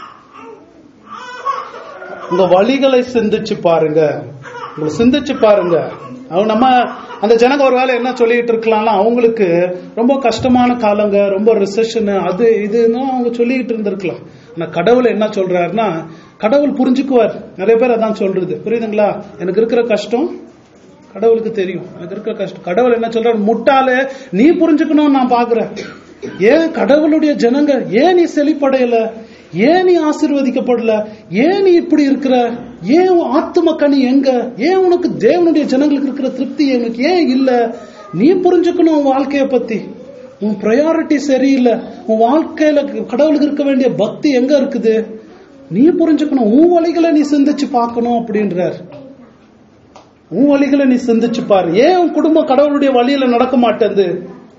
உங்க வழிகளை சிந்திச்சு பாருங்க உங்களை சிந்திச்சு பாருங்க அவங்க நம்ம அந்த ஜனங்க ஒரு வேளை என்ன சொல்லிட்டு இருக்கலாம்னா அவங்களுக்கு ரொம்ப கஷ்டமான காலங்க ரொம்ப ரிசெஷன் அது இதுன்னு அவங்க சொல்லிட்டு இருந்திருக்கலாம் ஆனா கடவுள் என்ன சொல்றாருன்னா கடவுள் புரிஞ்சுக்குவார் நிறைய பேர் அதான் சொல்றது புரியுதுங்களா எனக்கு இருக்கிற கஷ்டம் கடவுளுக்கு தெரியும் எனக்கு இருக்கிற கஷ்டம் கடவுள் என்ன சொல்றாரு முட்டாளே நீ புரிஞ்சுக்கணும்னு நான் பாக்குறேன் ஏன் கடவுளுடைய ஜனங்க ஏன் நீ செழிப்படையல ஏன் நீ ஆசீர்வதிக்கப்படல ஏன் நீ இப்படி இருக்கிற ஏன் உன் ஆத்தும கனி எங்க ஏன் உனக்கு தேவனுடைய ஜனங்களுக்கு இருக்கிற திருப்தி எனக்கு ஏன் இல்ல நீ புரிஞ்சுக்கணும் உன் வாழ்க்கைய பத்தி உன் ப்ரையாரிட்டி சரியில்லை உன் வாழ்க்கையில கடவுளுக்கு இருக்க வேண்டிய பக்தி எங்க இருக்குது நீ புரிஞ்சுக்கணும் உன் வழிகளை நீ சிந்திச்சு பார்க்கணும் அப்படின்றார் உன் வழிகளை நீ சிந்திச்சு பாரு ஏன் உன் குடும்பம் கடவுளுடைய வழியில நடக்க மாட்டேங்குது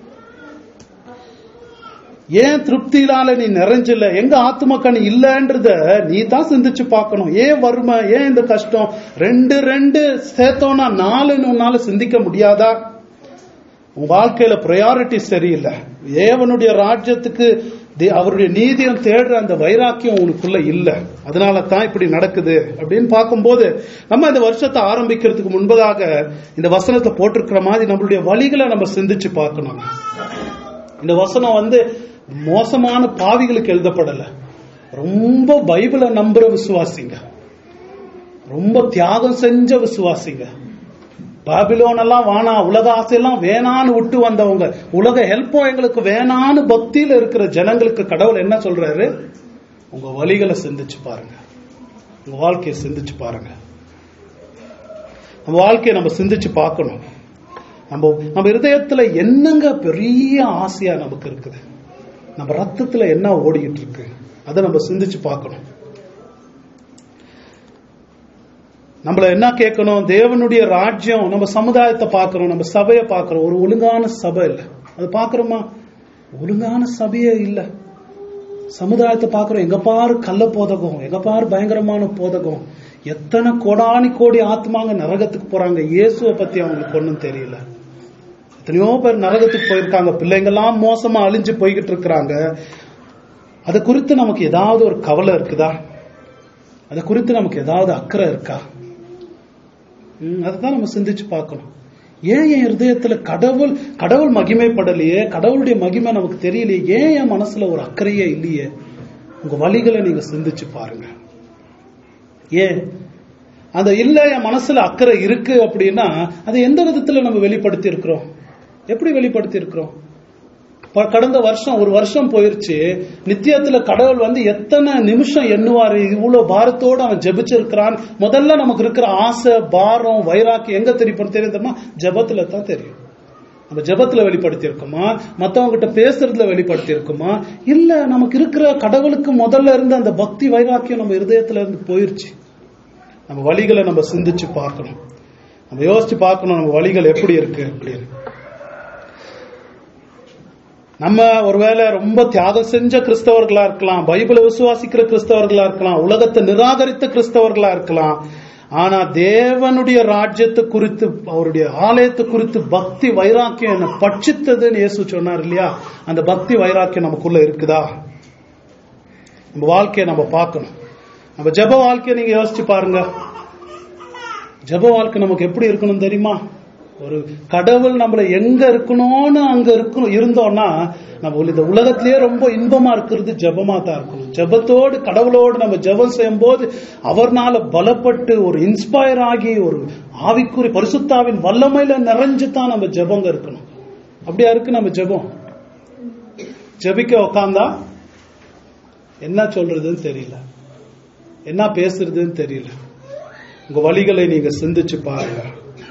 ஏன் திருப்தியினால நீ நிறைஞ்சில்ல எங்க ஆத்மக்கணி இல்லன்றத நீ தான் சிந்திச்சு பார்க்கணும் ஏன் வறுமை ஏன் இந்த கஷ்டம் ரெண்டு ரெண்டு சேர்த்தோம்னா நாலுன்னு உன்னால சிந்திக்க முடியாதா உங்க வாழ்க்கையில ப்ரையாரிட்டி சரியில்லை தேவனுடைய ராஜ்யத்துக்கு தே- அவருடைய நீதியம் தேடுற அந்த வைராக்கியம் உனக்குள்ள இல்ல அதனால தான் இப்படி நடக்குது அப்படின்னு பார்க்கும்போது நம்ம இந்த வருஷத்தை ஆரம்பிக்கிறதுக்கு முன்பதாக இந்த வசனத்தை போட்டிருக்கிற மாதிரி நம்மளுடைய வழிகளை நம்ம சிந்திச்சு பார்க்கணும் இந்த வசனம் வந்து மோசமான பாவிகளுக்கு எழுதப்படல ரொம்ப பைபிளை நம்புற விசுவாசிங்க ரொம்ப தியாகம் செஞ்ச விசுவாசிங்க பாபிலோன் எல்லாம் வேணா உலக ஆசையெல்லாம் வேணான்னு விட்டு வந்தவங்க உலக ஹெல்ப்பும் எங்களுக்கு வேணான்னு பக்தியில இருக்கிற ஜனங்களுக்கு கடவுள் என்ன சொல்றாரு உங்க வழிகளை சிந்திச்சு பாருங்க உங்க வாழ்க்கையை சிந்திச்சு பாருங்க நம்ம வாழ்க்கையை நம்ம சிந்திச்சு பார்க்கணும் நம்ம நம்ம இருதயத்துல என்னங்க பெரிய ஆசையா நமக்கு இருக்குது நம்ம ரத்தத்துல என்ன ஓடிக்கிட்டு இருக்கு அதை நம்ம சிந்திச்சு பார்க்கணும் நம்மள என்ன கேட்கணும் தேவனுடைய ராஜ்யம் நம்ம சமுதாயத்தை பார்க்கிறோம் நம்ம சபையை பார்க்கிறோம் ஒரு ஒழுங்கான சபை இல்ல அது பார்க்கிறோமா ஒழுங்கான சபையே இல்ல சமுதாயத்தை பார்க்கிறோம் எங்க பாரு கள்ள போதகம் எங்க பாரு பயங்கரமான போதகம் எத்தனை கோடானி கோடி ஆத்மாங்க நரகத்துக்கு போறாங்க இயேசுவை பத்தி அவங்களுக்கு ஒண்ணும் தெரியல எத்தனையோ பேர் நரகத்துக்கு போயிருக்காங்க பிள்ளைங்கெல்லாம் மோசமா அழிஞ்சு போய்கிட்டு இருக்கிறாங்க அது குறித்து நமக்கு ஏதாவது ஒரு கவலை இருக்குதா அதை குறித்து நமக்கு ஏதாவது அக்கறை இருக்கா ம், அதுதான் நம்ம சிந்திச்சு பார்க்கணும் ஏன் என் இருதயத்துல கடவுள் கடவுள் மகிமைப்படலையே கடவுளுடைய மகிமை நமக்கு தெரியலையே ஏன் என் மனசுல ஒரு அக்கறையே இல்லையே உங்க வழிகளை நீங்க சிந்திச்சு பாருங்க ஏன் அந்த இல்ல என் மனசுல அக்கறை இருக்கு அப்படின்னா அதை எந்த விதத்துல நம்ம வெளிப்படுத்தி இருக்கிறோம் எப்படி வெளிப்படுத்தி இருக்கிறோம் ப- கடந்த வருஷம் ஒரு வருஷம் போயிருச்சு நித்தியத்துல கடவுள் வந்து எத்தனை நிமிஷம் எண்ணுவாரு இவ்வளவு பாரத்தோடு அவன் ஜெபிச்சிருக்கிறான் முதல்ல நமக்கு இருக்கிற ஆசை பாரம் வைராக்கி எங்க தெரியும் தெரியுமா ஜெபத்துல தான் தெரியும் நம்ம ஜெபத்துல வெளிப்படுத்தி இருக்கோமா மத்தவங்க கிட்ட பேசுறதுல வெளிப்படுத்தி இருக்கோமா இல்ல நமக்கு இருக்கிற கடவுளுக்கு முதல்ல இருந்த அந்த பக்தி வைராக்கியம் நம்ம இருதயத்துல இருந்து போயிருச்சு நம்ம வழிகளை நம்ம சிந்திச்சு பார்க்கணும் நம்ம யோசிச்சு பார்க்கணும் நம்ம வழிகள் எப்படி இருக்கு அப்படின்னு நம்ம ஒருவேளை ரொம்ப தியாகம் செஞ்ச கிறிஸ்தவர்களா இருக்கலாம் பைபிளை விசுவாசிக்கிற கிறிஸ்தவர்களா இருக்கலாம் உலகத்தை நிராகரித்த கிறிஸ்தவர்களா இருக்கலாம் ஆனா தேவனுடைய ராஜ்யத்தை குறித்து அவருடைய ஆலயத்தை குறித்து பக்தி வைராக்கியம் என்ன பட்சித்ததுன்னு இயேசு சொன்னார் இல்லையா அந்த பக்தி வைராக்கியம் நமக்குள்ள இருக்குதா நம்ம வாழ்க்கையை நம்ம பார்க்கணும் நம்ம ஜெப வாழ்க்கையை நீங்க யோசிச்சு பாருங்க ஜெப வாழ்க்கை நமக்கு எப்படி இருக்கணும் தெரியுமா ஒரு கடவுள் நம்மள எங்க இருக்கணும்னு அங்க இருக்கணும் இருந்தோம்னா நம்ம இந்த உலகத்திலேயே ரொம்ப இன்பமா இருக்கிறது ஜெபமா தான் இருக்கணும் ஜெபத்தோடு கடவுளோடு நம்ம ஜெபம் செய்யும் போது அவர்னால பலப்பட்டு ஒரு இன்ஸ்பயர் ஆகி ஒரு ஆவிக்குறி பரிசுத்தாவின் வல்லமையில நிறைஞ்சு தான் நம்ம ஜெபங்க இருக்கணும் அப்படியா இருக்கு நம்ம ஜெபம் ஜெபிக்க உக்காந்தா என்ன சொல்றதுன்னு தெரியல என்ன பேசுறதுன்னு தெரியல உங்க வழிகளை நீங்க சிந்திச்சு பாருங்க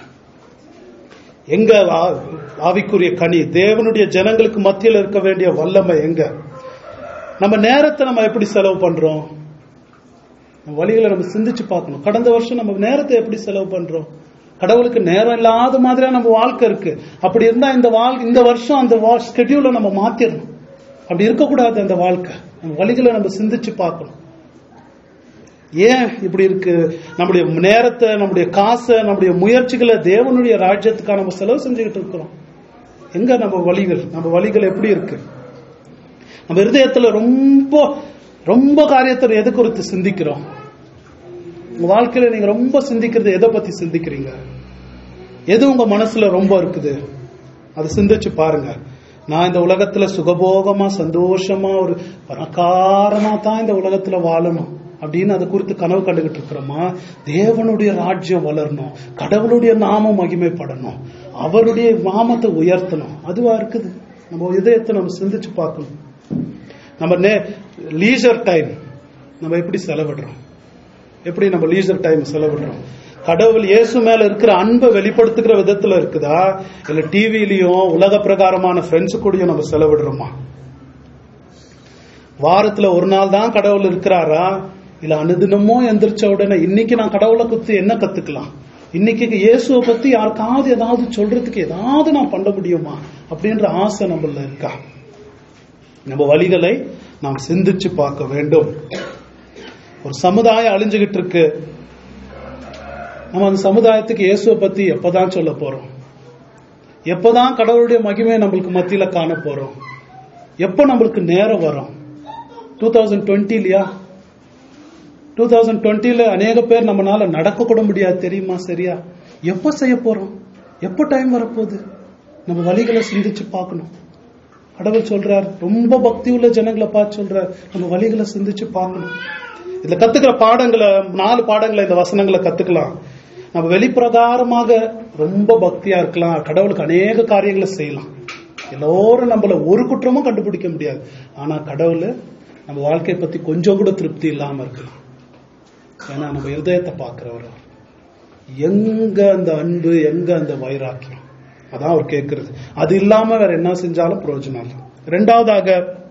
எங்க ஆ- ஆவிக்குரிய கனி தேவனுடைய ஜனங்களுக்கு மத்தியில் இருக்க வேண்டிய வல்லமை எங்க நம்ம நேரத்தை நம்ம எப்படி செலவு பண்றோம் நம்ம வழிகளை நம்ம சிந்திச்சு பார்க்கணும் கடந்த வருஷம் நம்ம நேரத்தை எப்படி செலவு பண்றோம் கடவுளுக்கு நேரம் இல்லாத மாதிரியா நம்ம வாழ்க்கை இருக்கு அப்படி இருந்தா இந்த வாழ் இந்த வருஷம் அந்த ஸ்கெடியூலை நம்ம மாத்திரணும் அப்படி இருக்கக்கூடாது அந்த வாழ்க்கை நம்ம வழிகளை நம்ம சிந்திச்சு பார்க்கணும் ஏன் இப்படி இருக்கு நம்முடைய நேரத்தை நம்முடைய காசை நம்முடைய முயற்சிகளை தேவனுடைய ராஜ்யத்துக்காக நம்ம செலவு செஞ்சுக்கிட்டு இருக்கிறோம் எங்க நம்ம வழிகள் நம்ம வழிகள் எப்படி இருக்கு நம்ம இருதயத்துல ரொம்ப ரொம்ப காரியத்தை எதை குறித்து சிந்திக்கிறோம் உங்க வாழ்க்கையில நீங்க ரொம்ப சிந்திக்கிறது எதை பத்தி சிந்திக்கிறீங்க எது உங்க மனசுல ரொம்ப இருக்குது அதை சிந்திச்சு பாருங்க நான் இந்த உலகத்துல சுகபோகமா சந்தோஷமா ஒரு பணக்காரமா தான் இந்த உலகத்துல வாழணும் அப்படின்னு அதை குறித்து கனவு கண்டுகிட்டு இருக்கிறோமா தேவனுடைய ராஜ்யம் வளரணும் கடவுளுடைய நாமம் மகிமைப்படணும் அவருடைய நாமத்தை உயர்த்தணும் அதுவா இருக்குது நம்ம இதயத்தை நம்ம சிந்திச்சு பார்க்கணும் நம்ம நே லீசர் டைம் நம்ம எப்படி செலவிடுறோம் எப்படி நம்ம லீசர் டைம் செலவிடுறோம் கடவுள் இயேசு மேல இருக்கிற அன்பை வெளிப்படுத்துகிற விதத்துல இருக்குதா இல்ல டிவிலையும் உலக பிரகாரமான ஃப்ரெண்ட்ஸ் கூடயும் நம்ம செலவிடுறோமா வாரத்துல ஒரு நாள் தான் கடவுள் இருக்கிறாரா இல்ல அனுதினமும் எந்திரிச்ச உடனே இன்னைக்கு நான் கடவுளை குத்து என்ன கத்துக்கலாம் இன்னைக்கு இயேசுவை பத்தி யாருக்காவது ஏதாவது சொல்றதுக்கு ஏதாவது நான் பண்ண முடியுமா அப்படின்ற ஆசை நம்மள இருக்கா நம்ம வழிகளை நாம் சிந்திச்சு பார்க்க வேண்டும் ஒரு சமுதாயம் அழிஞ்சுகிட்டு இருக்கு நம்ம அந்த சமுதாயத்துக்கு இயேசுவை பத்தி எப்பதான் சொல்ல போறோம் எப்பதான் கடவுளுடைய மகிமையை நம்மளுக்கு மத்தியில காண போறோம் எப்போ நம்மளுக்கு நேரம் வரும் டூ தௌசண்ட் டுவெண்ட்டிலையா டூ தௌசண்ட் டுவெண்ட்டில அநேக பேர் நம்மளால நடக்க கூட முடியாது தெரியுமா சரியா எப்போ செய்ய போறோம் எப்போ டைம் வரப்போகுது நம்ம வழிகளை சிந்திச்சு பார்க்கணும் கடவுள் சொல்றார் ரொம்ப பக்தி உள்ள ஜனங்களை பார்த்து சொல்றார் நம்ம வழிகளை சிந்திச்சு பார்க்கணும் இதுல கத்துக்கிற பாடங்களை நாலு பாடங்களை இந்த வசனங்களை கத்துக்கலாம் நம்ம வெளிப்பிரகாரமாக ரொம்ப பக்தியா இருக்கலாம் கடவுளுக்கு அநேக காரியங்களை செய்யலாம் எல்லோரும் நம்மள ஒரு குற்றமும் கண்டுபிடிக்க முடியாது ஆனா கடவுள் நம்ம வாழ்க்கையை பத்தி கொஞ்சம் கூட திருப்தி இல்லாம இருக்கலாம் ஏன்னா நம்ம இருதயத்தை பார்க்கிறவர் அவர். எங்க அந்த அன்பு எங்க அந்த வைராக்கியம் அதான் அவர் கேட்கிறது அது இல்லாம வேற என்ன செஞ்சாலும் பிரயோஜனம் இல்லை ரெண்டாவதாக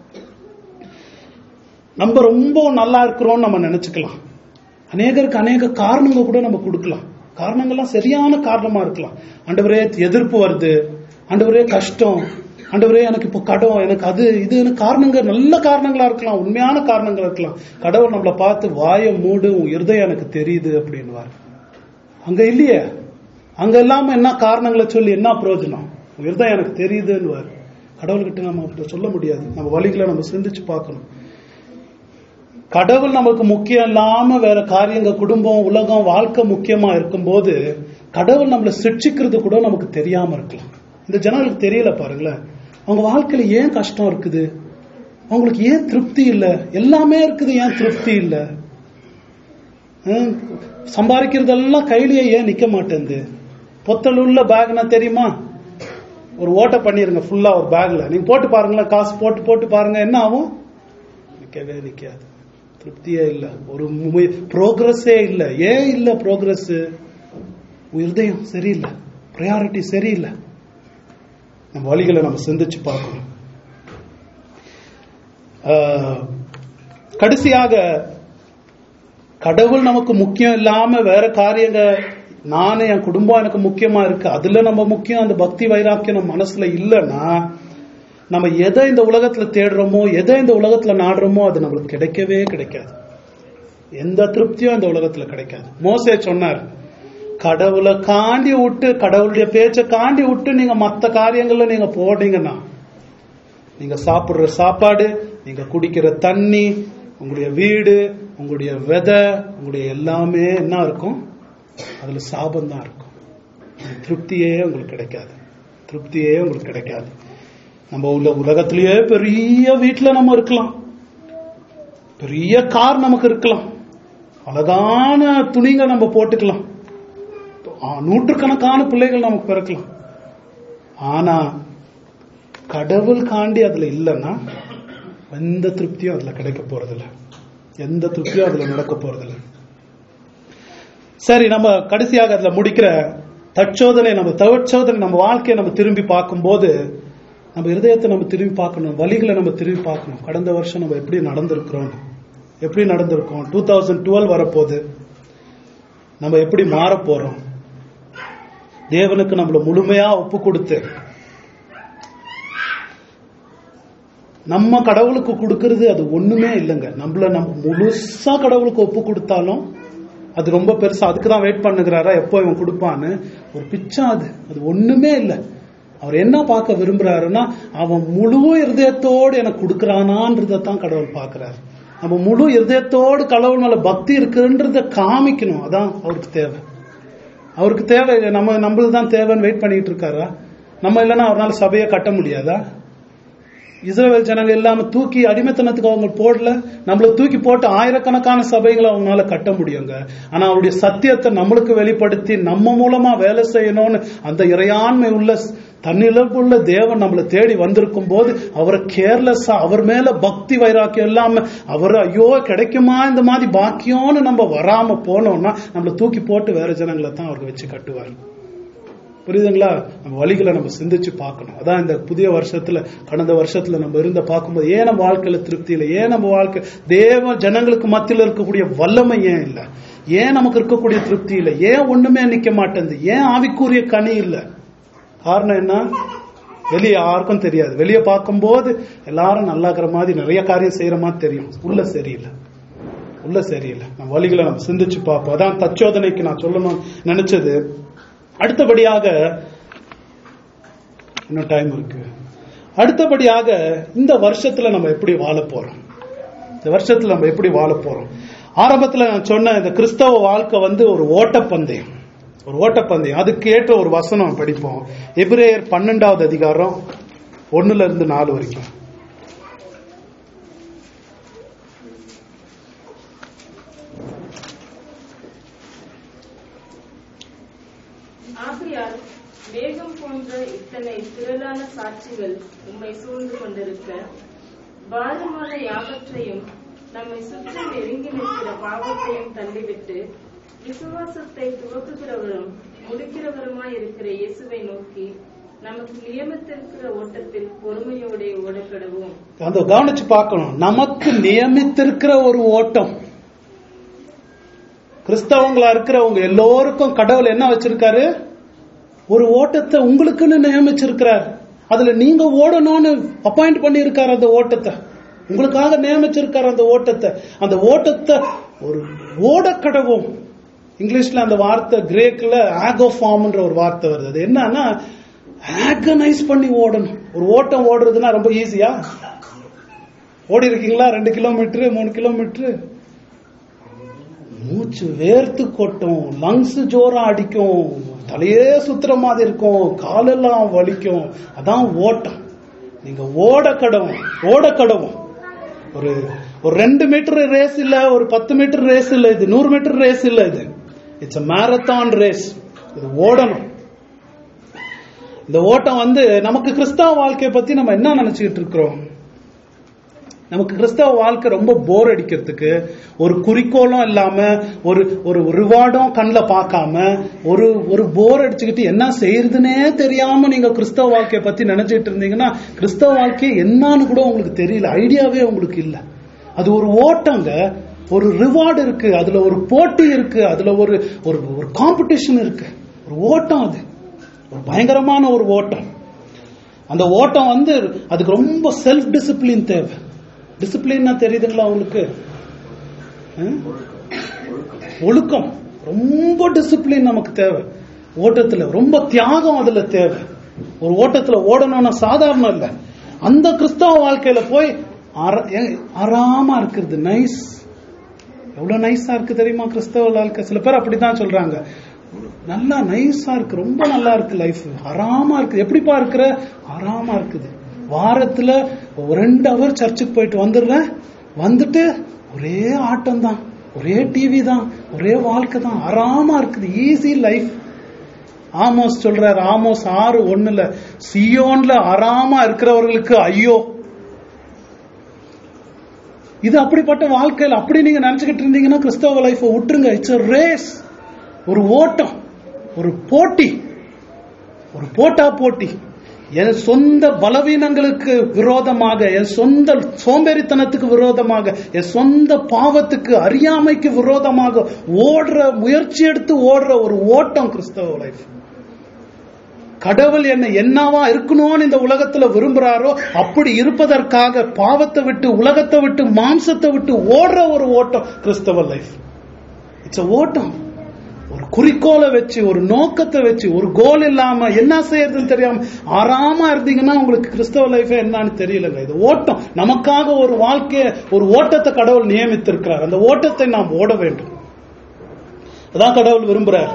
நம்ம ரொம்ப நல்லா இருக்கிறோம் நம்ம நினைச்சுக்கலாம் அநேகருக்கு அநேக காரணங்கள் கூட நம்ம கொடுக்கலாம் காரணங்கள்லாம் சரியான காரணமா இருக்கலாம் ஆண்டவரே எதிர்ப்பு வருது ஆண்டவரே கஷ்டம் ஆண்டவரே எனக்கு இப்போ கடன் எனக்கு அது இதுன்னு காரணங்கள் நல்ல காரணங்களா இருக்கலாம் உண்மையான காரணங்கள் இருக்கலாம் கடவுள் நம்மளை பார்த்து வாயை மூடு உன் இருதயம் எனக்கு தெரியுது அப்படின்னுவார் அங்க இல்லையே அங்க இல்லாம என்ன காரணங்களை சொல்லி என்ன பிரயோஜனம் உன் இருதயம் எனக்கு தெரியுதுன்னு கடவுள்கிட்ட நம்ம அப்படி சொல்ல முடியாது நம்ம வழிகளை நம்ம சிந்திச்சு பார்க்கணும் கடவுள் நமக்கு முக்கியம் இல்லாம வேற காரியங்க குடும்பம் உலகம் வாழ்க்கை முக்கியமா இருக்கும்போது கடவுள் நம்மளை சிக்ஷிக்கிறது கூட நமக்கு தெரியாம இருக்கலாம் இந்த ஜனங்களுக்கு தெரியல பாருங்களேன் அவங்க வாழ்க்கையில ஏன் கஷ்டம் இருக்குது அவங்களுக்கு ஏன் திருப்தி இல்லை எல்லாமே இருக்குது ஏன் திருப்தி இல்லை ஹம், சம்பாதிக்கிறதெல்லாம் கையிலேயே ஏன் நிக்க மாட்டேங்குது பொத்தல் உள்ள பேக்னா தெரியுமா ஒரு ஓட்டை பண்ணிருங்க ஃபுல்லா ஒரு பேக்ல நீங்க போட்டு பாருங்களேன் காசு போட்டு போட்டு பாருங்க என்ன ஆகும் நிக்கவே நிக்காது திருப்தியே இல்ல ஒரு ப்ரோக்ரஸே இல்ல ஏன் இல்ல ப்ரோக்ரஸ் இருதயம் சரியில்லை ப்ரையாரிட்டி சரியில்லை நம்ம வழிகளை நம்ம சிந்திச்சு பார்க்கணும் ஆஹ், கடைசியாக கடவுள் நமக்கு முக்கியம் இல்லாம வேற காரியங்க நானே என் குடும்பம் எனக்கு முக்கியமா இருக்கு அதுல நம்ம முக்கியம் அந்த பக்தி வைராக்கியம் நம்ம மனசுல இல்லைன்னா நம்ம எதை இந்த உலகத்துல தேடுறோமோ எதை இந்த உலகத்துல நாடுறோமோ அது நம்மளுக்கு கிடைக்கவே கிடைக்காது எந்த திருப்தியும் இந்த உலகத்துல கிடைக்காது மோசே சொன்னார் கடவுளை காண்டி விட்டு கடவுளுடைய பேச்சை காண்டி விட்டு நீங்க மத்த காரியங்கள்ல நீங்க போனீங்கன்னா நீங்க சாப்பிடுற சாப்பாடு நீங்க குடிக்கிற தண்ணி உங்களுடைய வீடு உங்களுடைய விதை உங்களுடைய எல்லாமே என்ன இருக்கும் அதுல சாபம் தான் இருக்கும் திருப்தியே உங்களுக்கு கிடைக்காது திருப்தியே உங்களுக்கு கிடைக்காது நம்ம உள்ள உலகத்திலேயே பெரிய வீட்டுல நம்ம இருக்கலாம் பெரிய கார் நமக்கு இருக்கலாம் அழகான துணிங்க நம்ம போட்டுக்கலாம் ஆ, நூற்றுக்கணக்கான பிள்ளைகள் நமக்கு பிறக்கலாம் ஆனா கடவுள் காண்டி அதுல இல்லைன்னா எந்த திருப்தியும் அதுல கிடைக்க போறதில்ல எந்த திருப்தியும் அதுல நடக்க போறதில்ல சரி நம்ம கடைசியாக அதுல முடிக்கிற தற்சோதனை நம்ம தற்சோதனை நம்ம வாழ்க்கையை நம்ம திரும்பி பார்க்கும்போது நம்ம இருதயத்தை நம்ம திரும்பி பார்க்கணும் வழிகளை நம்ம திரும்பி பார்க்கணும் கடந்த வருஷம் நம்ம எப்படி நடந்திருக்கிறோம் எப்படி நடந்திருக்கோம் டூ தௌசண்ட் டுவெல் வரப்போகுது நம்ம எப்படி மாற போறோம் தேவனுக்கு நம்மள முழுமையா ஒப்பு கொடுத்து நம்ம கடவுளுக்கு கொடுக்கறது அது ஒண்ணுமே இல்லைங்க நம்மள நம்ம முழுசா கடவுளுக்கு ஒப்பு கொடுத்தாலும் அது ரொம்ப பெருசா அதுக்கு தான் வெயிட் பண்ணுகிறாரா எப்போ இவன் கொடுப்பான்னு ஒரு பிச்சை அது அது ஒண்ணுமே இல்லை அவர் என்ன பார்க்க விரும்புறாருன்னா அவன் முழு இருதயத்தோடு எனக்கு கொடுக்கறானான்றதை தான் கடவுள் பார்க்கறாரு நம்ம முழு இருதயத்தோடு கடவுள் மேல பக்தி இருக்குன்றத காமிக்கணும் அதான் அவருக்கு தேவை அவருக்கு தேவை நம்ம நம்மளுக்கு தான் தேவைன்னு வெயிட் பண்ணிட்டு இருக்காரா நம்ம இல்லைன்னா அவரால் சபையை கட்ட முடியாதா இஸ்ரேல் ஜனங்க இல்லாம தூக்கி அடிமைத்தனத்துக்கு அவங்க போடல நம்மள தூக்கி போட்டு ஆயிரக்கணக்கான சபைகளை அவங்களால கட்ட முடியுங்க ஆனா அவருடைய சத்தியத்தை நம்மளுக்கு வெளிப்படுத்தி நம்ம மூலமா வேலை செய்யணும்னு அந்த இறையாண்மை உள்ள தன்னிழப்புள்ள தேவன் நம்மளை தேடி வந்திருக்கும் போது அவரை கேர்லெஸ்ஸா அவர் மேல பக்தி வைராக்கியம் இல்லாம அவர் ஐயோ கிடைக்குமா இந்த மாதிரி பாக்கியம்னு நம்ம வராம போனோம்னா நம்மளை தூக்கி போட்டு வேற ஜனங்களை தான் அவருக்கு வச்சு கட்டுவார் புரியுதுங்களா நம்ம வழிகளை நம்ம சிந்திச்சு பார்க்கணும் அதான் இந்த புதிய வருஷத்துல கடந்த வருஷத்துல நம்ம இருந்த பார்க்கும்போது ஏன் நம்ம வாழ்க்கையில திருப்தி இல்லை ஏன் நம்ம வாழ்க்கை தேவ ஜனங்களுக்கு மத்தியில் இருக்கக்கூடிய வல்லமை ஏன் இல்லை ஏன் நமக்கு இருக்கக்கூடிய திருப்தி இல்லை ஏன் ஒண்ணுமே நிக்க மாட்டேங்குது ஏன் ஆவிக்குரிய கனி இல்லை காரணம் என்ன வெளியே யாருக்கும் தெரியாது வெளியே பார்க்கும்போது எல்லாரும் நல்லா இருக்கிற மாதிரி நிறைய காரியம் செய்யற மாதிரி தெரியும் உள்ள சரியில்லை உள்ள சரியில்லை நம்ம வழிகளை நம்ம சிந்திச்சு பார்ப்போம் அதான் தச்சோதனைக்கு நான் சொல்லணும் நினைச்சது அடுத்தபடியாக இன்னும் டைம் இருக்கு அடுத்தபடியாக இந்த வருஷத்துல நம்ம எப்படி வாழ போறோம் இந்த வருஷத்துல நம்ம எப்படி வாழ போறோம் ஆரம்பத்துல நான் சொன்ன இந்த கிறிஸ்தவ வாழ்க்கை வந்து ஒரு ஓட்டப்பந்தயம் ஒரு ஓட்டப்பந்தயம் அதுக்கு ஏற்ற ஒரு வசனம் படிப்போம் எபிரேயர் பன்னெண்டாவது அதிகாரம் ஒண்ணுல இருந்து நாலு வரைக்கும் ஆகையால் மேகம் போன்ற இத்தனை திரளான சாட்சிகள் உம்மை சூழ்ந்து கொண்டிருக்க பாரமான யாவற்றையும் நம்மை சுற்றி நெருங்கி நிற்கிற பாவத்தையும் தள்ளிவிட்டு விசுவாசத்தை துவக்குகிறவரும் முடிக்கிறவருமாய் இருக்கிற இயேசுவை நோக்கி நமக்கு நியமித்திருக்கிற ஓட்டத்தில் பொறுமையோടെ ஓடக்கடவும் அந்த கவனிச்சு பார்க்கணும் நமக்கு நியமித்திருக்கிற ஒரு ஓட்டம் கிறிஸ்தவங்களா இருக்கிறவங்க எல்லோருக்கும் கடவுள் என்ன வச்சிருக்காரு ஒரு ஓட்டத்தை உங்களுக்குன்னு நியமிச்சிருக்கிறார் அதுல நீங்க ஓடணும்னு அப்பாயிண்ட் பண்ணி இருக்காரு அந்த ஓட்டத்தை உங்களுக்காக நியமிச்சிருக்காரு அந்த ஓட்டத்தை அந்த ஓட்டத்தை ஒரு ஓடக்கடவும் இங்கிலீஷ்ல அந்த வார்த்தை கிரேக்ல ஆகோஃபார்ம்ன்ற ஒரு வார்த்தை வருது அது என்னன்னா ஆகனைஸ் பண்ணி ஓடணும் ஒரு ஓட்டம் ஓடுறதுன்னா ரொம்ப ஈஸியா ஓடி இருக்கீங்களா ரெண்டு கிலோமீட்டர் மூணு கிலோமீட்டர் மூச்சு வேர்த்து கொட்டும் லங்ஸ் ஜோரா அடிக்கும் தலையே சுத்துற மாதிரி இருக்கும் காலெல்லாம் வலிக்கும் அதான் ஓட்டம் நீங்க ஓட கடவும் ஓட கடவும் ஒரு ஒரு ரெண்டு மீட்டர் ரேஸ் இல்ல ஒரு பத்து மீட்டர் ரேஸ் இல்ல இது நூறு மீட்டர் ரேஸ் இல்ல இது இட்ஸ் மேரத்தான் ரேஸ் இது ஓடணும் இந்த ஓட்டம் வந்து நமக்கு கிறிஸ்தவ வாழ்க்கையை பத்தி நம்ம என்ன நினைச்சுக்கிட்டு இருக்கிறோம் நமக்கு கிறிஸ்தவ வாழ்க்கை ரொம்ப போர் அடிக்கிறதுக்கு ஒரு குறிக்கோளும் இல்லாம ஒரு ஒரு ரிவார்டும் கண்ணில் பார்க்காம ஒரு ஒரு போர் அடிச்சுக்கிட்டு என்ன செய்யறதுனே தெரியாம நீங்க கிறிஸ்தவ வாழ்க்கையை பத்தி நினைச்சிட்டு இருந்தீங்கன்னா கிறிஸ்தவ வாழ்க்கை என்னன்னு கூட உங்களுக்கு தெரியல ஐடியாவே உங்களுக்கு இல்லை அது ஒரு ஓட்டங்க ஒரு ரிவார்டு இருக்கு அதுல ஒரு போட்டி இருக்கு அதுல ஒரு ஒரு ஒரு காம்படிஷன் இருக்கு ஒரு ஓட்டம் அது ஒரு பயங்கரமான ஒரு ஓட்டம் அந்த ஓட்டம் வந்து அதுக்கு ரொம்ப செல்ஃப் டிசிப்ளின் தேவை டிசிப்ளின்னா தெரியுதுங்களா உங்களுக்கு அஹ்? ஒழுக்கம் ரொம்ப டிசிப்ளின் நமக்கு தேவை ஓட்டத்துல ரொம்ப தியாகம் அதுல தேவை ஒரு ஓட்டத்துல ஓடணும்னா சாதாரணம் இல்ல அந்த கிறிஸ்தவ வாழ்க்கையில போய் ஆர- ஏ- ஆறாம இருக்கிறது நைஸ் எவ்வளவு நைஸா இருக்கு தெரியுமா கிறிஸ்தவ வாழ்க்கை சில பேர் அப்படித்தான் சொல்றாங்க நல்லா நைஸா இருக்கு ரொம்ப நல்லா இருக்கு லைஃப் ஆறாம இருக்கு எப்படிப்பா இருக்கிற ஆறாம இருக்குது வாரத்துல ஒரு ரெண்டு ஹவர் சர்ச்சுக்கு போயிட்டு வந்துடுறேன் வந்துட்டு ஒரே ஆட்டம் தான் ஒரே டிவி தான் ஒரே வாழ்க்கை தான் ஆறாம இருக்குது ஈஸி லைஃப் ஆமோஸ் சொல்றாரு ஆமோஸ் ஆறு ஒண்ணுல சியோன்ல ஆறாம இருக்கிறவர்களுக்கு ஐயோ இது அப்படிப்பட்ட வாழ்க்கையில் அப்படி நீங்க நினைச்சுக்கிட்டு இருந்தீங்கன்னா கிறிஸ்தவ லைஃபை விட்டுருங்க இட்ஸ் ரேஸ் ஒரு ஓட்டம் ஒரு போட்டி ஒரு போட்டா போட்டி என் சொந்த பலவீனங்களுக்கு விரோதமாக என் சொந்த சோம்பேறித்தனத்துக்கு விரோதமாக என் சொந்த பாவத்துக்கு அறியாமைக்கு விரோதமாக ஓடுற முயற்சி எடுத்து ஓடுற ஒரு ஓட்டம் கிறிஸ்தவ லைஃப் கடவுள் என்ன என்னவா இருக்கணும்னு இந்த உலகத்துல விரும்புறாரோ அப்படி இருப்பதற்காக பாவத்தை விட்டு உலகத்தை விட்டு மாம்சத்தை விட்டு ஓடுற ஒரு ஓட்டம் கிறிஸ்தவ லைஃப் இட்ஸ் ஓட்டம் ஒரு குறிக்கோளை வச்சு ஒரு நோக்கத்தை வச்சு ஒரு கோல் இல்லாம என்ன செய்யறதுன்னு தெரியாம ஆறாம இருந்தீங்கன்னா உங்களுக்கு கிறிஸ்தவ லைஃபே என்னன்னு தெரியலங்க இது ஓட்டம் நமக்காக ஒரு வாழ்க்கைய ஒரு ஓட்டத்தை கடவுள் நியமித்திருக்கிறார் அந்த ஓட்டத்தை நாம் ஓட வேண்டும் அதான் கடவுள் விரும்புறார்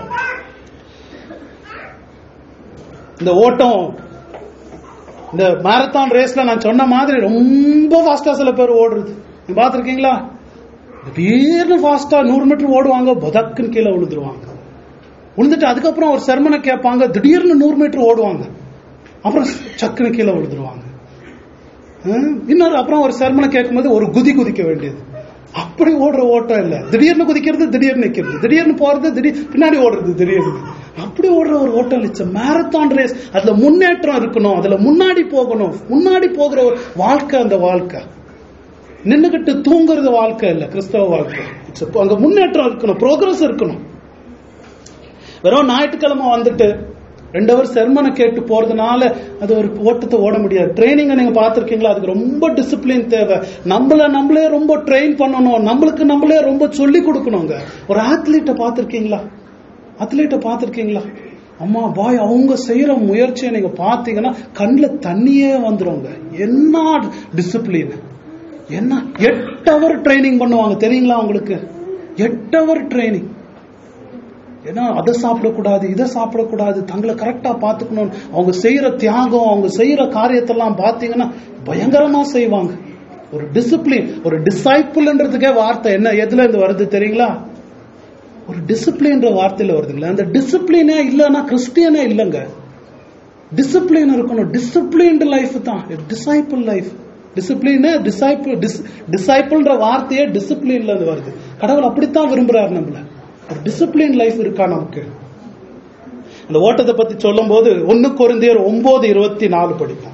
இந்த ஓட்டம் இந்த மாரத்தான் ரேஸ்ல நான் சொன்ன மாதிரி ரொம்ப ஃபாஸ்டா சில பேர் ஓடுறது நீங்க பாத்திருக்கீங்களா திடீர்னு ஃபாஸ்டா நூறு மீட்டர் ஓடுவாங்க பதக்குன்னு கீழே விழுந்துருவாங்க விழுந்துட்டு அதுக்கப்புறம் ஒரு சர்மனை கேட்பாங்க திடீர்னு நூறு மீட்டர் ஓடுவாங்க அப்புறம் சக்குன்னு கீழே விழுந்துருவாங்க ஹம், இன்னொரு அப்புறம் ஒரு சர்மனை கேட்கும்போது ஒரு குதி குதிக்க வேண்டியது அப்படி ஓடுற ஓட்டம் இல்ல திடீர்னு குதிக்கிறது திடீர்னு நிக்கிறது திடீர்னு போறது திடீர் பின்னாடி ஓடுறது திடீர்னு அப்படி ஓடுற ஒரு ஓட்டம் இட்ஸ் மேரத்தான் ரேஸ் அதுல முன்னேற்றம் இருக்கணும் அதுல முன்னாடி போகணும் முன்னாடி போகிற ஒரு வாழ்க்கை அந்த வாழ்க்கை நின்னுகிட்டு தூங்குறது வாழ்க்கை இல்ல கிறிஸ்தவ வாழ்க்கை It's a- அங்க முன்னேற்றம் இருக்கணும் ப்ரோக்ரஸ் இருக்கணும் வெறும் ஞாயிற்றுக்கிழமை வந்துட்டு ரெண்டு ஹவர் செர்மனை கேட்டு போறதுனால அது ஒரு ஓட்டத்தை ஓட முடியாது ட்ரைனிங் நீங்க பார்த்திருக்கீங்களா அதுக்கு ரொம்ப டிசிப்ளின் தேவை நம்மள நம்மளே ரொம்ப ட்ரெயின் பண்ணணும் நம்மளுக்கு நம்மளே ரொம்ப சொல்லி கொடுக்கணுங்க ஒரு ஆத்லீட்டை பார்த்திருக்கீங்களா அத்லீட்டை பார்த்திருக்கீங்களா அம்மா பாய் அவங்க செய்யற முயற்சியை நீங்க பாத்தீங்கன்னா கண்ணில் தண்ணியே வந்துருங்க என்ன டிசிப்ளின் என்ன எட்டு ஹவர் ட்ரைனிங் பண்ணுவாங்க தெரியுங்களா உங்களுக்கு எட்டு ஹவர் ட்ரைனிங் ஏன்னா அதை சாப்பிடக்கூடாது இதை சாப்பிடக்கூடாது தங்களை கரெக்டா பாத்துக்கணும் அவங்க செய்யற தியாகம் அவங்க செய்யற காரியத்தெல்லாம் பாத்தீங்கன்னா பயங்கரமா செய்வாங்க ஒரு டிசிப்ளின் ஒரு டிசைபிள்ன்றதுக்கே வார்த்தை என்ன எதுல இருந்து வருது தெரியுங்களா ஒரு டிசிப்ளின்ற வார்த்தையில வருதுங்களா அந்த டிசிப்ளினே இல்லைன்னா கிறிஸ்டியனே இல்லைங்க டிசிப்ளின் இருக்கணும் டிசிப்ளின்டு லைஃப் தான் டிசைபிள் லைஃப் டிசிப்ளின் டிசைபிள் டிசைபிள்ன்ற வார்த்தையே டிசிப்ளின்ல இருந்து வருது கடவுள் அப்படித்தான் விரும்புறாரு நம்மள ஒரு டிசிப்ளின் லைஃப் இருக்கா நமக்கு அந்த ஓட்டத்தை பத்தி சொல்லும் போது ஒன்னு குறைந்தியர் ஒன்பது இருபத்தி நாலு படிப்போம்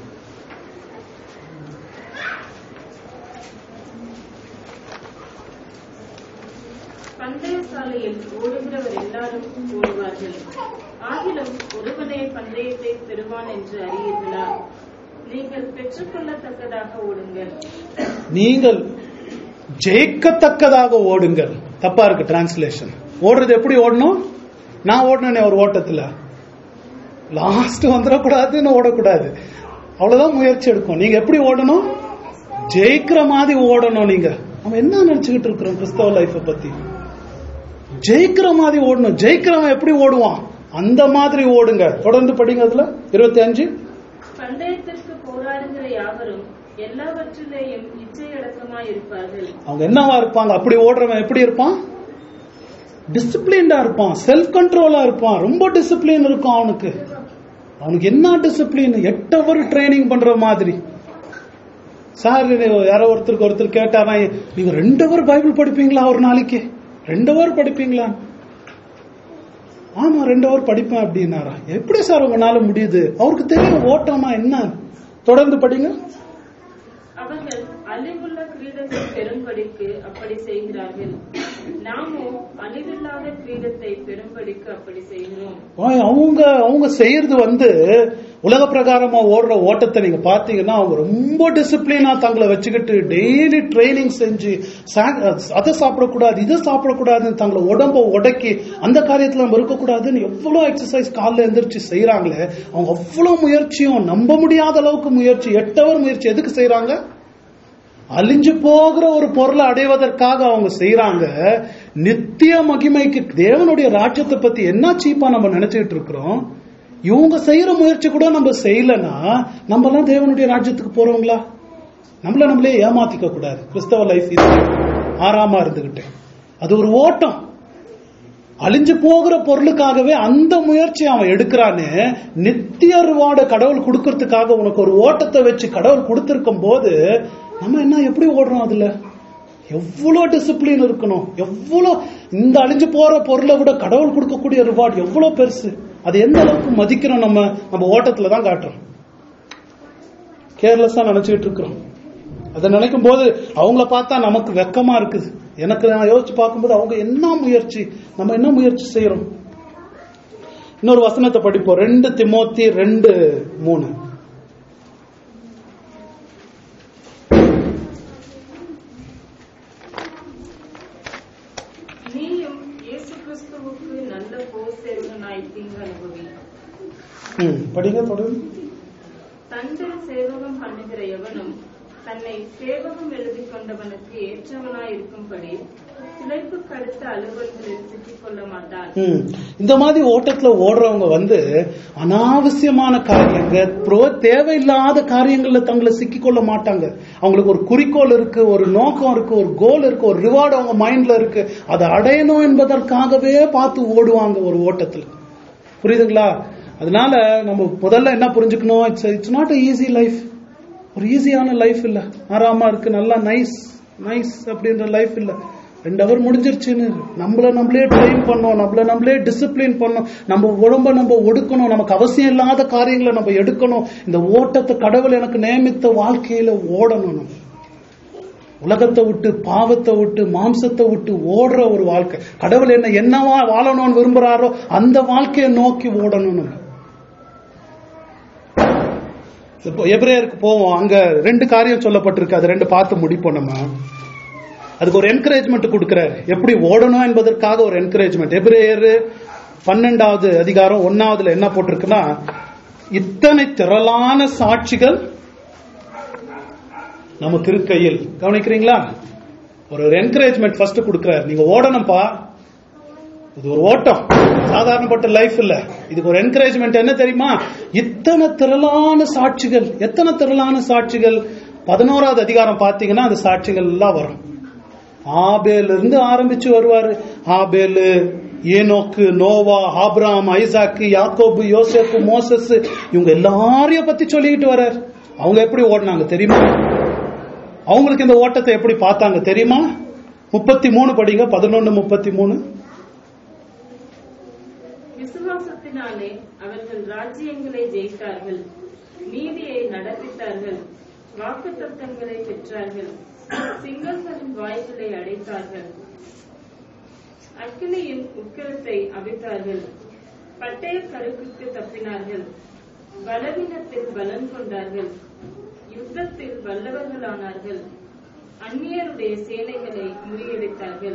பந்தய சாலையில் ஓடுகிறவர் எல்லாரும் ஓடுவார்கள் ஆகிலும் ஒருவனே பந்தயத்தை பெறுவான் என்று அறியீர்களா நீங்கள் பெற்றுக்கொள்ளத்தக்கதாக ஓடுங்கள் நீங்கள் ஜெயிக்கத்தக்கதாக ஓடுங்கள் தப்பா இருக்கு டிரான்ஸ்லேஷன் ஓடுறது எப்படி ஓடணும் நான் ஓடினேனே ஒரு ஓட்டத்துல லாஸ்ட் வந்துடக்கூடாதுன்னு ஓடக்கூடாது அவ்வளவுதான் முயற்சி எடுக்கும் நீங்க எப்படி ஓடணும் ஜெயிக்கிற மாதிரி ஓடணும் நீங்க நம்ம என்ன நினைச்சுக்கிட்டு இருக்கிறோம் கிறிஸ்தவ லைஃப பத்தி ஜெயிக்கிற மாதிரி ஓடணும் ஜெயிக்கிறவன் எப்படி ஓடுவான் அந்த மாதிரி ஓடுங்க தொடர்ந்து படிங்க அதுல இருபத்தி அஞ்சு பந்தயத்திற்கு போராடுகிற யாவரும் எல்லாவற்றிலேயும் இச்சையடக்கமாய் இருப்பார்கள் அவங்க என்னவா இருப்பாங்க அப்படி ஓடுறவன் எப்படி இருப்பான் டிசிப்ளின்டா இருப்பான் செல்ஃப் கண்ட்ரோலா இருப்பான் ரொம்ப டிசிப்ளின் இருக்கும் அவனுக்கு அவனுக்கு என்ன டிசிப்ளின் எட்டு ஹவர் ட்ரைனிங் பண்ற மாதிரி சார் யாரோ ஒருத்தருக்கு ஒருத்தர் கேட்டாரா நீங்க ரெண்டு ஹவர் பைபிள் படிப்பீங்களா ஒரு நாளைக்கு ரெண்டு ஹவர் படிப்பீங்களா ஆமா ரெண்டு ஹவர் படிப்பேன் அப்படின்னாரா எப்படி சார் உங்களால முடியுது அவருக்கு தெரியும் ஓட்டம்னா என்ன தொடர்ந்து படிங்க அவர்கள் அழிவுள்ள கிரீடத்தை பெரும்படிக்கு அப்படி செய்கிறார்கள் நாமோ அழிவில்லாத கிரீடத்தை பெரும்படிக்கு அப்படி செய்கிறோம் ஓய், அவங்க அவங்க செய்யறது வந்து உலக பிரகாரமா ஓடுற ஓட்டத்தை நீங்க பாத்தீங்கன்னா அவங்க ரொம்ப டிசிப்ளினா தங்களை வச்சுக்கிட்டு டெய்லி ட்ரைனிங் செஞ்சு சா- அதை சாப்பிடக்கூடாது இதை சாப்பிடக்கூடாதுன்னு தங்களை உடம்ப உடக்கி அந்த காரியத்துல நம்ம இருக்கக்கூடாதுன்னு எவ்வளவு எக்ஸசைஸ் காலைல எந்திரிச்சு செய்யறாங்களே அவங்க அவ்வளவு முயற்சியும் நம்ப முடியாத அளவுக்கு முயற்சி எட்டவர் முயற்சி எதுக்கு செய்யறாங்க அழிஞ்சு போகிற ஒரு பொருளை அடைவதற்காக அவங்க செய்யறாங்க நித்திய மகிமைக்கு தேவனுடைய ராஜ்யத்தை பத்தி என்ன சீப்பா நம்ம நினைச்சுக்கிட்டு இருக்கிறோம் இவங்க செய்யற முயற்சி கூட நம்ம செய்யலன்னா நம்ம எல்லாம் தேவனுடைய ராஜ்யத்துக்கு போறவங்களா நம்மள நம்மளே ஏமாத்திக்க கூடாது கிறிஸ்தவ லைஃப் இது ஆறாமா இருந்துகிட்டு அது ஒரு ஓட்டம் அழிஞ்சு போகிற பொருளுக்காகவே அந்த முயற்சி அவன் எடுக்கிறான்னு நித்திய ரிவார்டை கடவுள் கொடுக்கறதுக்காக உனக்கு ஒரு ஓட்டத்தை வச்சு கடவுள் கொடுத்திருக்கும் போது நம்ம என்ன எப்படி ஓடுறோம் அதுல எவ்வளவு டிசிப்ளின் இருக்கணும் எவ்வளவு இந்த அழிஞ்சு போற பொருளை விட கடவுள் கொடுக்கக்கூடிய ரிவார்டு எவ்வளவு பெருசு அது எந்த அளவுக்கு மதிக்கிறோம் நம்ம நம்ம ஓட்டத்துல தான் காட்டுறோம் கேர்லெஸ்ஸா நினைச்சுக்கிட்டு இருக்கிறோம் அதை நினைக்கும் போது அவங்கள பார்த்தா நமக்கு வெக்கமா இருக்குது எனக்கு நான் யோசிச்சு பார்க்கும்போது அவங்க என்ன முயற்சி நம்ம என்ன முயற்சி செய்யறோம் இன்னொரு வசனத்தை படிப்போம் ரெண்டு திமோத்தி ரெண்டு மூணு நீயும் இயேசு கிறிஸ்துவுக்கு நல்ல போர் சேவகனாய் தீங்கு அனுபவி ம், படிங்க தொடர்ந்து தண்டில் சேவகம் பண்ணுகிற எவனும் தன்னை சேவகம் எழுதி கொண்டவனுக்கு ஏற்றவனாய் இருக்கும்படி பிழைப்புக்கு அடுத்த அலுவல்களில் சிக்கிக் கொள்ள மாட்டான் ம். இந்த மாதிரி ஓட்டத்துல ஓடுறவங்க வந்து அனாவசியமான காரியங்க ப்ரோ தேவையில்லாத காரியங்கள்ல தங்களை சிக்கிக்கொள்ள மாட்டாங்க அவங்களுக்கு ஒரு குறிக்கோள் இருக்கு ஒரு நோக்கம் இருக்கு ஒரு கோல் இருக்கு ஒரு ரிவார்டு அவங்க மைண்ட்ல இருக்கு அதை அடையணும் என்பதற்காகவே பார்த்து ஓடுவாங்க ஒரு ஓட்டத்துல புரியுதுங்களா அதனால நம்ம முதல்ல என்ன புரிஞ்சுக்கணும் it's it's not easy life ஒரு ஈஸியான லைஃப் இல்ல ஆறாமா இருக்கு நல்லா நைஸ் நைஸ் அப்படின்ற லைஃப் இல்ல ரெண்டு ஹவர் முடிஞ்சிருச்சுன்னு நம்மள நம்மளே ட்ரெயின் பண்ணோம் நம்மள நம்மளே டிசிப்ளின் பண்ணோம் நம்ம உடம்ப நம்ம ஒடுக்கணும் நமக்கு அவசியம் இல்லாத காரியங்களை நம்ம எடுக்கணும் இந்த ஓட்டத்தை கடவுள் எனக்கு நியமித்த வாழ்க்கையில ஓடணும் நம்ம உலகத்தை விட்டு பாவத்தை விட்டு மாம்சத்தை விட்டு ஓடுற ஒரு வாழ்க்கை கடவுள் என்ன என்னவா வாழணும்னு விரும்புறாரோ அந்த வாழ்க்கையை நோக்கி ஓடணும் நம்ம இப்போ எபிரேயருக்கு போவோம் அங்க ரெண்டு காரியம் சொல்லப்பட்டிருக்கு அது ரெண்டு பார்த்து முடிப்போம் நம்ம அதுக்கு ஒரு என்கரேஜ்மெண்ட் கொடுக்கிறாரு எப்படி ஓடணும் என்பதற்காக ஒரு என்கரேஜ்மெண்ட் எபிரேயர் பன்னெண்டாவது அதிகாரம் ஒன்னாவதுல என்ன போட்டிருக்குன்னா இத்தனை திரளான சாட்சிகள் நமக்கு இருக்கையில் கவனிக்கிறீங்களா ஒரு என்கரேஜ்மெண்ட் ஃபர்ஸ்ட் கொடுக்கிறார் நீங்க ஓடணும்ப்பா இது ஒரு ஓட்டம் சாதாரணப்பட்ட லைஃப் இல்ல இதுக்கு ஒரு என்கரேஜ்மெண்ட் என்ன தெரியுமா இத்தனை திரளான சாட்சிகள் எத்தனை திரளான சாட்சிகள் பதினோராவது அதிகாரம் பார்த்தீங்கன்னா அந்த சாட்சிகள் எல்லாம் வரும் ஆபேல் இருந்து ஆரம்பிச்சு வருவாரு ஆபேலு ஏனோக்கு நோவா ஆப்ராம் ஐசாக்கு யாக்கோபு யோசேப்பு மோசஸ் இவங்க எல்லாரையும் பத்தி சொல்லிக்கிட்டு வர்றார் அவங்க எப்படி ஓடினாங்க தெரியுமா அவங்களுக்கு இந்த ஓட்டத்தை எப்படி பார்த்தாங்க தெரியுமா முப்பத்தி மூணு படிங்க பதினொன்னு முப்பத்தி மூணு விசுவாசத்தினாலே அவர்கள் ராஜ்யங்களை ஜெயித்தார்கள் நீதியை நடப்பித்தார்கள் வாக்குத்தத்தங்களை பெற்றார்கள் சிங்கங்களின் வாய்களை அடைத்தார்கள் அக்கினியின் உக்கிரத்தை அவித்தார்கள் பட்டய கருக்குக்கு தப்பினார்கள் பலவீனத்தில் பலன் கொண்டார்கள் யுத்தத்தில் வல்லவர்களானார்கள் அந்நியருடைய சேனைகளை முறியடித்தார்கள்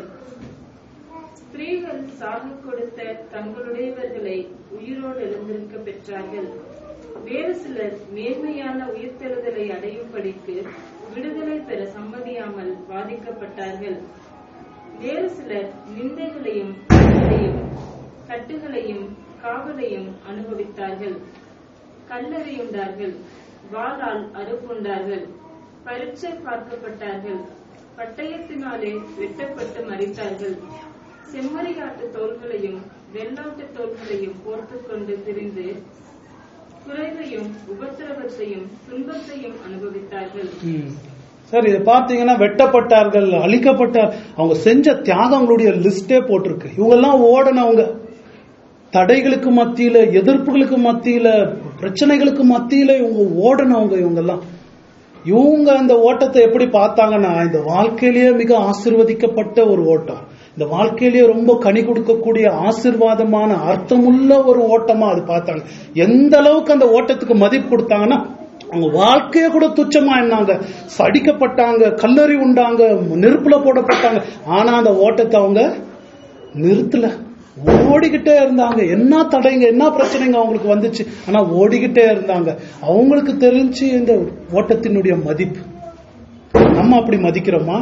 ஸ்திரீகள் சாகு கொடுத்த தங்களுடையவர்களை உயிரோடு எழுந்திருக்க பெற்றார்கள் வேறு சிலர் மேன்மையான உயிர்த்தெழுதலை அடையும்படிக்கு விடுதலை பெற சம்மதியாமல் பாதிக்கப்பட்டார்கள் வேறு சிலர் நிந்தைகளையும் அடிகளையும், கட்டுகளையும் காவலையும் அனுபவித்தார்கள் கல்லறையுண்டார்கள் வாளால் அறுப்புண்டார்கள் பரீட்சை பார்க்கப்பட்டார்கள் பட்டயத்தினாலே வெட்டப்பட்டு மறித்தார்கள் செம்மறியாட்டு தோள்களையும் வெள்ளாட்டு தோள்களையும் போர்த்துக் கொண்டு திரிந்து குறைவையும் உபத்திரவத்தையும் துன்பத்தையும் அனுபவித்தார்கள் ம். சார் இது பார்த்தீங்கன்னா வெட்டப்பட்டார்கள் அழிக்கப்பட்டார் அவங்க செஞ்ச தியாகங்களுடைய லிஸ்டே போட்டிருக்கு இவங்க எல்லாம் ஓடனவங்க தடைகளுக்கு மத்தியில எதிர்ப்புகளுக்கு மத்தியில பிரச்சனைகளுக்கு மத்தியில இவங்க ஓடனவங்க இவங்க எல்லாம் இவங்க இந்த ஓட்டத்தை எப்படி பார்த்தாங்கன்னா இந்த வாழ்க்கையிலேயே மிக ஆசிர்வதிக்கப்பட்ட ஒரு ஓட்டம் இந்த வாழ்க்கையிலேயே ரொம்ப கனி கொடுக்கக்கூடிய ஆசிர்வாதமான அர்த்தமுள்ள ஒரு ஓட்டமா அது பார்த்தாங்க எந்த அளவுக்கு அந்த ஓட்டத்துக்கு மதிப்பு கொடுத்தாங்கன்னா அவங்க வாழ்க்கைய கூட துச்சமா என்னாங்க சடிக்கப்பட்டாங்க கல்லறி உண்டாங்க நெருப்புல போடப்பட்டாங்க ஆனா அந்த ஓட்டத்தை அவங்க நிறுத்தல ஓடிக்கிட்டே இருந்தாங்க என்ன தடைங்க என்ன பிரச்சனைங்க அவங்களுக்கு வந்துச்சு ஆனா ஓடிக்கிட்டே இருந்தாங்க அவங்களுக்கு தெரிஞ்சு இந்த ஓட்டத்தினுடைய மதிப்பு நம்ம அப்படி மதிக்கிறோமா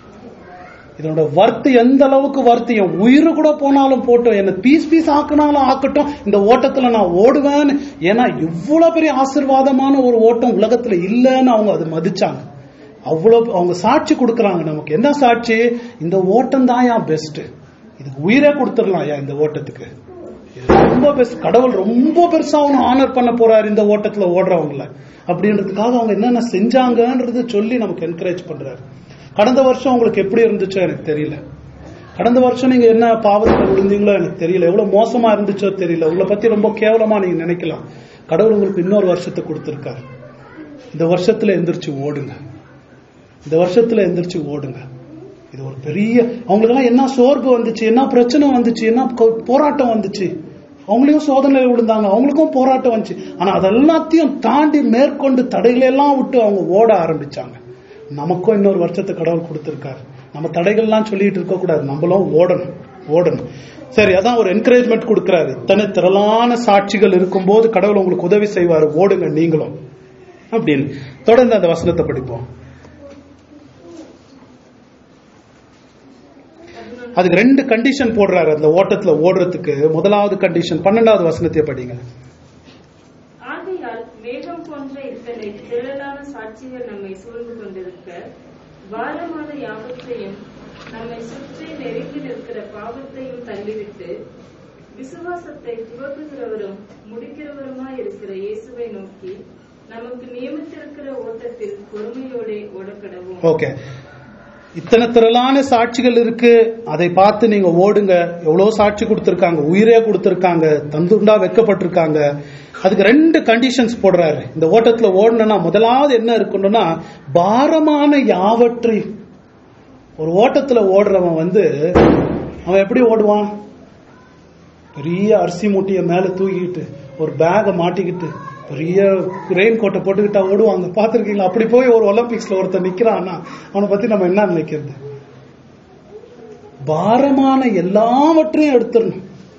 இதனோட வர்த்து எந்த அளவுக்கு வர்த்து என் உயிர் கூட போனாலும் போட்டோம் என்ன பீஸ் பீஸ் ஆக்கினாலும் ஆக்கட்டும் இந்த ஓட்டத்துல நான் ஓடுவேன்னு ஏன்னா இவ்வளவு பெரிய ஆசீர்வாதமான ஒரு ஓட்டம் உலகத்துல இல்லைன்னு அவங்க அதை மதிச்சாங்க அவ்வளவு அவங்க சாட்சி கொடுக்கறாங்க நமக்கு என்ன சாட்சி இந்த ஓட்டம் தான் ஏன் பெஸ்ட் இதுக்கு உயிரே கொடுத்துடலாம் ஏன் இந்த ஓட்டத்துக்கு இது ரொம்ப பெஸ்ட் கடவுள் ரொம்ப பெருசா அவனை ஆனர் பண்ண போறாரு இந்த ஓட்டத்துல ஓடுறவங்கள அப்படின்றதுக்காக அவங்க என்னென்ன செஞ்சாங்கன்றது சொல்லி நமக்கு என்கரேஜ் பண்றாரு கடந்த வருஷம் உங்களுக்கு எப்படி இருந்துச்சோ எனக்கு தெரியல கடந்த வருஷம் நீங்க என்ன பாவத்துல விழுந்தீங்களோ எனக்கு தெரியல எவ்வளவு மோசமா இருந்துச்சோ தெரியல உங்களை பத்தி ரொம்ப கேவலமா நீங்க நினைக்கலாம் கடவுள் உங்களுக்கு இன்னொரு வருஷத்தை கொடுத்திருக்காரு இந்த வருஷத்துல எந்திரிச்சு ஓடுங்க இந்த வருஷத்துல எந்திரிச்சு ஓடுங்க இது ஒரு பெரிய அவங்களுக்கெல்லாம் என்ன சோர்வு வந்துச்சு என்ன பிரச்சனை வந்துச்சு என்ன கொ- போராட்டம் வந்துச்சு அவங்களையும் சோதனையில் விழுந்தாங்க அவங்களுக்கும் போராட்டம் வந்துச்சு ஆனா அதெல்லாத்தையும் தாண்டி மேற்கொண்டு தடைகளை எல்லாம் விட்டு அவங்க ஓட ஆரம்பிச்சாங்க நமக்கும் இன்னொரு வருஷத்தை கடவுள் கொடுத்திருக்காரு நம்ம தடைகள்லாம் சொல்லிட்டு இருக்க கூடாது நம்மளும் ஓடணும் ஓடணும் சரி அதான் ஒரு என்கரேஜ்மெண்ட் கொடுக்கிறாரு இத்தனை திரளான சாட்சிகள் இருக்கும்போது கடவுள் உங்களுக்கு உதவி செய்வாரு ஓடுங்க நீங்களும் அப்படின்னு தொடர்ந்து அந்த வசனத்தை படிப்போம் அதுக்கு ரெண்டு கண்டிஷன் போடுறாரு அந்த ஓட்டத்துல ஓடுறதுக்கு முதலாவது கண்டிஷன் பன்னெண்டாவது வசனத்தை படிங்க ஆகையால் மேகம் போன்ற இத்தனை திரளான சாட்சிகள் நம்மை சூழ்ந்து கொண்டிருக்க பாரமான யாவற்றையும் நம்மை சுற்றி நெருங்கி நிற்கிற பாவத்தையும் தள்ளிவிட்டு விசுவாசத்தை துவக்குகிறவரும் முடிக்கிறவருமாய் இருக்கிற இயேசுவை நோக்கி நமக்கு நியமித்திருக்கிற ஓட்டத்தில் பொறுமையோடே ஓடக்கடவும் ஓகே இத்தனை திரளான சாட்சிகள் இருக்கு அதை பார்த்து நீங்க ஓடுங்க எவ்வளவு சாட்சி கொடுத்திருக்காங்க உயிரே கொடுத்திருக்காங்க தந்துண்டா வைக்கப்பட்டிருக்காங்க அதுக்கு ரெண்டு கண்டிஷன்ஸ் போடுறாரு இந்த ஓட்டத்துல ஓடணும்னா முதலாவது என்ன இருக்கணும்னா பாரமான யாவற்றையும் ஒரு ஓட்டத்துல ஓடுறவன் வந்து அவன் எப்படி ஓடுவான் பெரிய அரிசி மூட்டைய மேல தூக்கிட்டு ஒரு பேகை மாட்டிக்கிட்டு பெரிய ரெயின் கோட்டை போட்டுக்கிட்டா ஓடுவாங்க பாத்திருக்கீங்களா அப்படி போய் ஒரு ஒலிம்பிக்ஸ்ல ஒருத்தர் நிக்கிறான்னா அவனை பத்தி நம்ம என்ன நினைக்கிறது பாரமான எல்லாவற்றையும் எடுத்துடணும்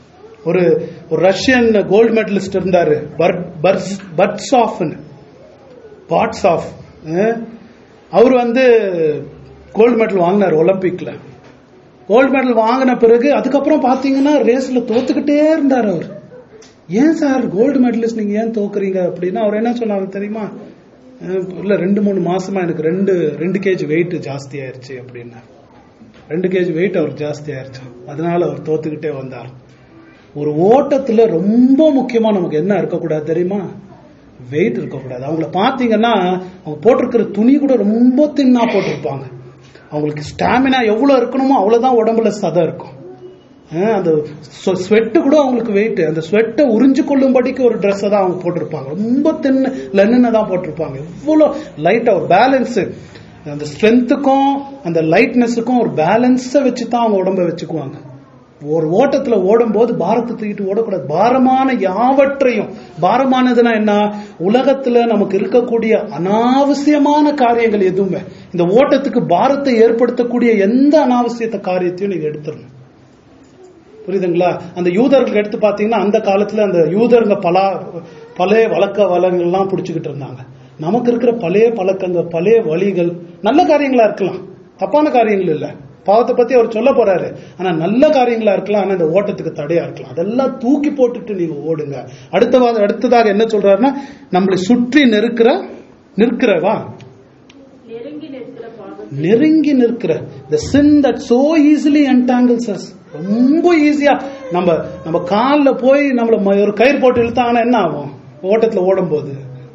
ஒரு ஒரு ரஷ்யன் கோல்டு மெடலிஸ்ட் இருந்தாரு பர்ட்ஸ் ஆஃப் பாட்ஸ் ஆஃப் அவர் வந்து கோல்டு மெடல் வாங்கினார் ஒலிம்பிக்ல கோல்டு மெடல் வாங்கின பிறகு அதுக்கப்புறம் பாத்தீங்கன்னா ரேஸ்ல தோத்துக்கிட்டே இருந்தார் அவர் ஏன் சார் கோல்டு மெடலிஸ்ட் நீங்க ஏன் தோக்குறீங்க அப்படின்னா அவர் என்ன சொன்னாரு தெரியுமா அஹ் இல்ல ரெண்டு மூணு மாசமா எனக்கு ரெண்டு ரெண்டு கேஜி வெயிட் ஜாஸ்தி ஆயிருச்சு அப்படின்னா ரெண்டு கேஜி வெயிட் அவர் ஜாஸ்தி ஆயிருச்சு அதனால அவர் தோத்துக்கிட்டே வந்தார் ஒரு ஓட்டத்துல ரொம்ப முக்கியமா நமக்கு என்ன இருக்கக்கூடாது தெரியுமா வெயிட் இருக்கக்கூடாது அவங்கள பாத்தீங்கன்னா அவங்க போட்டிருக்கிற துணி கூட ரொம்ப தின்னா போட்டிருப்பாங்க அவங்களுக்கு ஸ்டாமினா எவ்வளவு இருக்கணுமோ அவ்வளவுதான் உடம்புல சதை இருக்கும் அஹ் அந்த ஸ்வெட்டு கூட அவங்களுக்கு வெயிட் அந்த ஸ்வெட்டை உறிஞ்சு கொள்ளும்படிக்கு ஒரு ட்ரெஸ்ஸை தான் அவங்க போட்டிருப்பாங்க ரொம்ப தின்னு லென்னு தான் போட்டிருப்பாங்க எவ்வளோ லைட்டா ஒரு பேலன்ஸ் அந்த ஸ்ட்ரென்த்துக்கும் அந்த லைட்னஸுக்கும் ஒரு பேலன்ஸை வச்சு தான் அவங்க உடம்ப வச்சுக்குவாங்க ஒரு ஓட்டத்துல ஓடும்போது பாரத்தை தூக்கிட்டு ஓடக்கூடாது பாரமான யாவற்றையும் பாரமானதுன்னா என்ன உலகத்துல நமக்கு இருக்கக்கூடிய அனாவசியமான காரியங்கள் எதுவுமே இந்த ஓட்டத்துக்கு பாரத்தை ஏற்படுத்தக்கூடிய எந்த அனாவசியத்த காரியத்தையும் நீங்க எடுத்துடணும் புரியுதுங்களா அந்த யூதர்கள் எடுத்து பாத்தீங்கன்னா அந்த காலத்துல அந்த யூதருங்க பல பழைய வழக்க வளங்கள்லாம் பிடிச்சுக்கிட்டு இருந்தாங்க நமக்கு இருக்கிற பழைய பழக்கங்கள் பழைய வழிகள் நல்ல காரியங்களா இருக்கலாம் தப்பான காரியங்கள் இல்ல பாவத்தை பத்தி அவர் சொல்ல போறாரு ஆனா நல்ல காரியங்களா இருக்கலாம் ஆனா இந்த ஓட்டத்துக்கு தடையா இருக்கலாம் அதெல்லாம் தூக்கி போட்டுட்டு நீங்க ஓடுங்க அடுத்த அடுத்ததாக என்ன சொல்றாருன்னா நம்மளை சுற்றி நெருக்கிற நிற்கிறவா நெருங்கி நிற்கிற பாவத்தை நெருங்கி நிற்கிற the sin that so easily entangles us ரொம்ப ஈஸியா நம்ம நம்ம கால்ல போய் நம்மள ம- ஒரு கயிறு போட்டு இழுத்தாங்கன்னா என்ன ஆகும் ஓட்டத்துல ஓடும்போது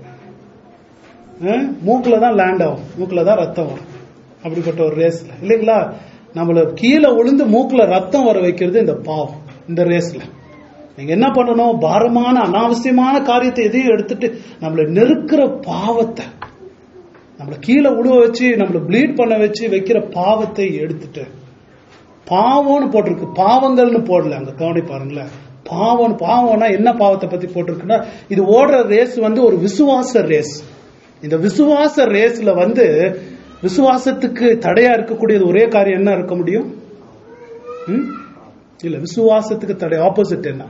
அஹ், மூக்குல தான் லேண்ட் ஆகும் மூக்குல தான் ரத்தம் வரும் அப்படிப்பட்ட ஒரு ரேஸ்ல இல்லைங்களா நம்மள கீழே விழுந்து மூக்குல ரத்தம் வர வைக்கிறது இந்த பாவம் இந்த ரேஸ்ல நீங்க என்ன பண்ணணும் பாரமான அனாவசியமான காரியத்தை எதையும் எடுத்துட்டு நம்மள நெருக்கிற பாவத்தை நம்மள கீழே உழுவ வச்சு நம்மள ப்ளீட் பண்ண வச்சு வைக்கிற பாவத்தை எடுத்துட்டு பாவம்னு போட்டிருக்கு பாவங்கள்னு போடல அங்க கவனி பாருங்களேன் பாவம் பாவம்னா என்ன பாவத்தை பத்தி போட்டிருக்குன்னா இது ஓடுற ரேஸ் வந்து ஒரு விசுவாச ரேஸ் இந்த விசுவாச ரேஸ்ல வந்து விசுவாசத்துக்கு தடையா இருக்கக்கூடியது ஒரே காரியம் என்ன இருக்க முடியும் ம்? இல்ல விசுவாசத்துக்கு தடை ஆப்போசிட் என்ன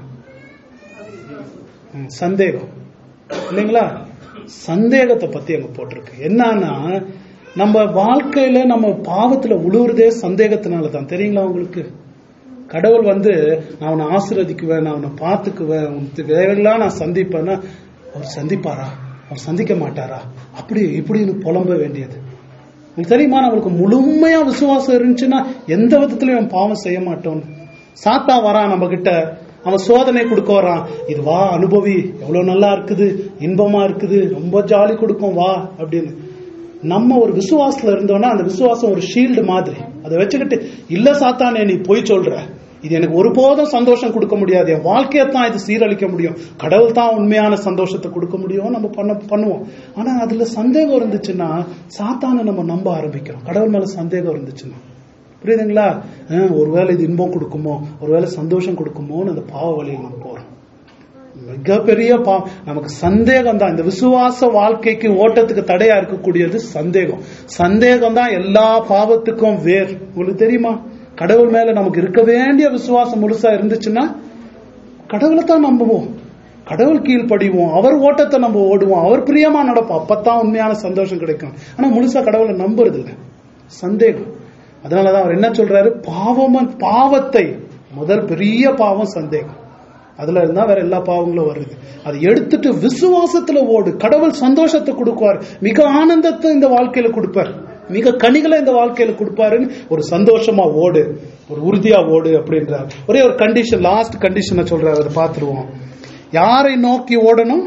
ம், சந்தேகம் இல்லைங்களா சந்தேகத்தை பத்தி அங்க போட்டிருக்கு என்னன்னா நம்ம வாழ்க்கையில நம்ம பாவத்துல உழுவுறதே சந்தேகத்தினால தான் தெரியுங்களா உங்களுக்கு கடவுள் வந்து நான் அவனை ஆசீர்வதிக்குவேன் நான் அவனை பார்த்துக்குவேன் உனக்கு வேறெல்லாம் நான் சந்திப்பேன்னா அவர் சந்திப்பாரா அவர் சந்திக்க மாட்டாரா அப்படி இப்படின்னு புலம்ப வேண்டியது உங்களுக்கு தெரியுமா நம்மளுக்கு முழுமையா விசுவாசம் இருந்துச்சுன்னா எந்த விதத்திலையும் அவன் பாவம் செய்ய மாட்டோம் சாத்தா வரான் நம்ம கிட்ட அவன் சோதனை கொடுக்க வரான் இது வா அனுபவி எவ்வளவு நல்லா இருக்குது இன்பமா இருக்குது ரொம்ப ஜாலி கொடுக்கும் வா அப்படின்னு நம்ம ஒரு விசுவாசத்துல இருந்தோம்னா அந்த விசுவாசம் ஒரு ஷீல்டு மாதிரி அதை வச்சுக்கிட்டு இல்ல சாத்தானே நீ போய் சொல்ற இது எனக்கு ஒருபோதும் சந்தோஷம் கொடுக்க முடியாது என் வாழ்க்கையை தான் இது சீரழிக்க முடியும் கடவுள் தான் உண்மையான சந்தோஷத்தை கொடுக்க முடியும் நம்ம பண்ண பண்ணுவோம் ஆனா அதுல சந்தேகம் இருந்துச்சுன்னா சாத்தானை நம்ம நம்ப ஆரம்பிக்கிறோம் கடவுள் மேல சந்தேகம் இருந்துச்சுன்னா புரியுதுங்களா அஹ், ஒருவேளை இது இன்பம் கொடுக்குமோ ஒருவேளை சந்தோஷம் கொடுக்குமோன்னு அந்த பாவ வழியில் நம்ம போறோம் மிகப்பெரிய பாவம் நமக்கு சந்தேகம் தான் இந்த விசுவாச வாழ்க்கைக்கு ஓட்டத்துக்கு தடையா இருக்கக்கூடியது சந்தேகம் சந்தேகம் தான் எல்லா பாவத்துக்கும் வேர் உங்களுக்கு தெரியுமா கடவுள் மேல நமக்கு இருக்க வேண்டிய விசுவாசம் முழுசா இருந்துச்சுன்னா கடவுளை தான் நம்புவோம் கடவுள் கீழ்ப்படிவோம் அவர் ஓட்டத்தை நம்ம ஓடுவோம் அவர் பிரியமா நடப்போம் அப்பதான் உண்மையான சந்தோஷம் கிடைக்கும் ஆனா முழுசா கடவுளை நம்புறது இல்ல சந்தேகம் அதனாலதான் அவர் என்ன சொல்றாரு பாவம் பாவத்தை முதல் பெரிய பாவம் சந்தேகம் அதுல இருந்தா வேற எல்லா பாவங்களும் வருது அதை எடுத்துட்டு விசுவாசத்துல ஓடு கடவுள் சந்தோஷத்தை கொடுப்பார் மிக ஆனந்தத்தை இந்த வாழ்க்கையில கொடுப்பார் மிக கனிகளை இந்த வாழ்க்கையில கொடுப்பாருன்னு ஒரு சந்தோஷமா ஓடு ஒரு உறுதியா ஓடு அப்படின்றார் ஒரே ஒரு கண்டிஷன் லாஸ்ட் கண்டிஷனை சொல்றாரு அதை பார்த்துருவோம் யாரை நோக்கி ஓடணும்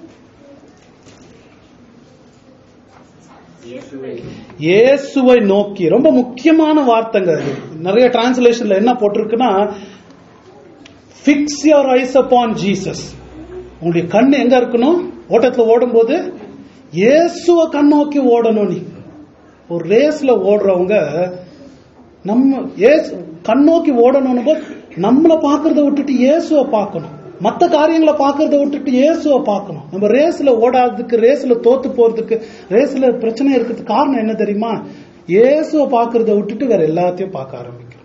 இயேசுவை இயேசுவை நோக்கி ரொம்ப முக்கியமான வார்த்தைங்க அது நிறைய டிரான்ஸ்லேஷன்ல என்ன போட்டிருக்குன்னா fix your eyes upon Jesus உங்களுடைய கண் எங்க இருக்கணும் ஓட்டத்துல ஓடும்போது இயேசுவை கண் நோக்கி ஓடணும் நீ ஒரு ரேஸ்ல ஓடுறவங்க நம்ம ஏசு கண் நோக்கி ஓடணும்னு போது நம்மளை பார்க்கறத விட்டுட்டு இயேசுவை பார்க்கணும் மற்ற காரியங்களை பார்க்கறத விட்டுட்டு இயேசுவை பார்க்கணும் நம்ம ரேஸ்ல ஓடாததுக்கு ரேஸ்ல தோத்து போறதுக்கு ரேஸ்ல பிரச்சனை இருக்கிறதுக்கு காரணம் என்ன தெரியுமா இயேசுவை பார்க்கறத விட்டுட்டு வேற எல்லாத்தையும் பார்க்க ஆரம்பிக்கிறோம்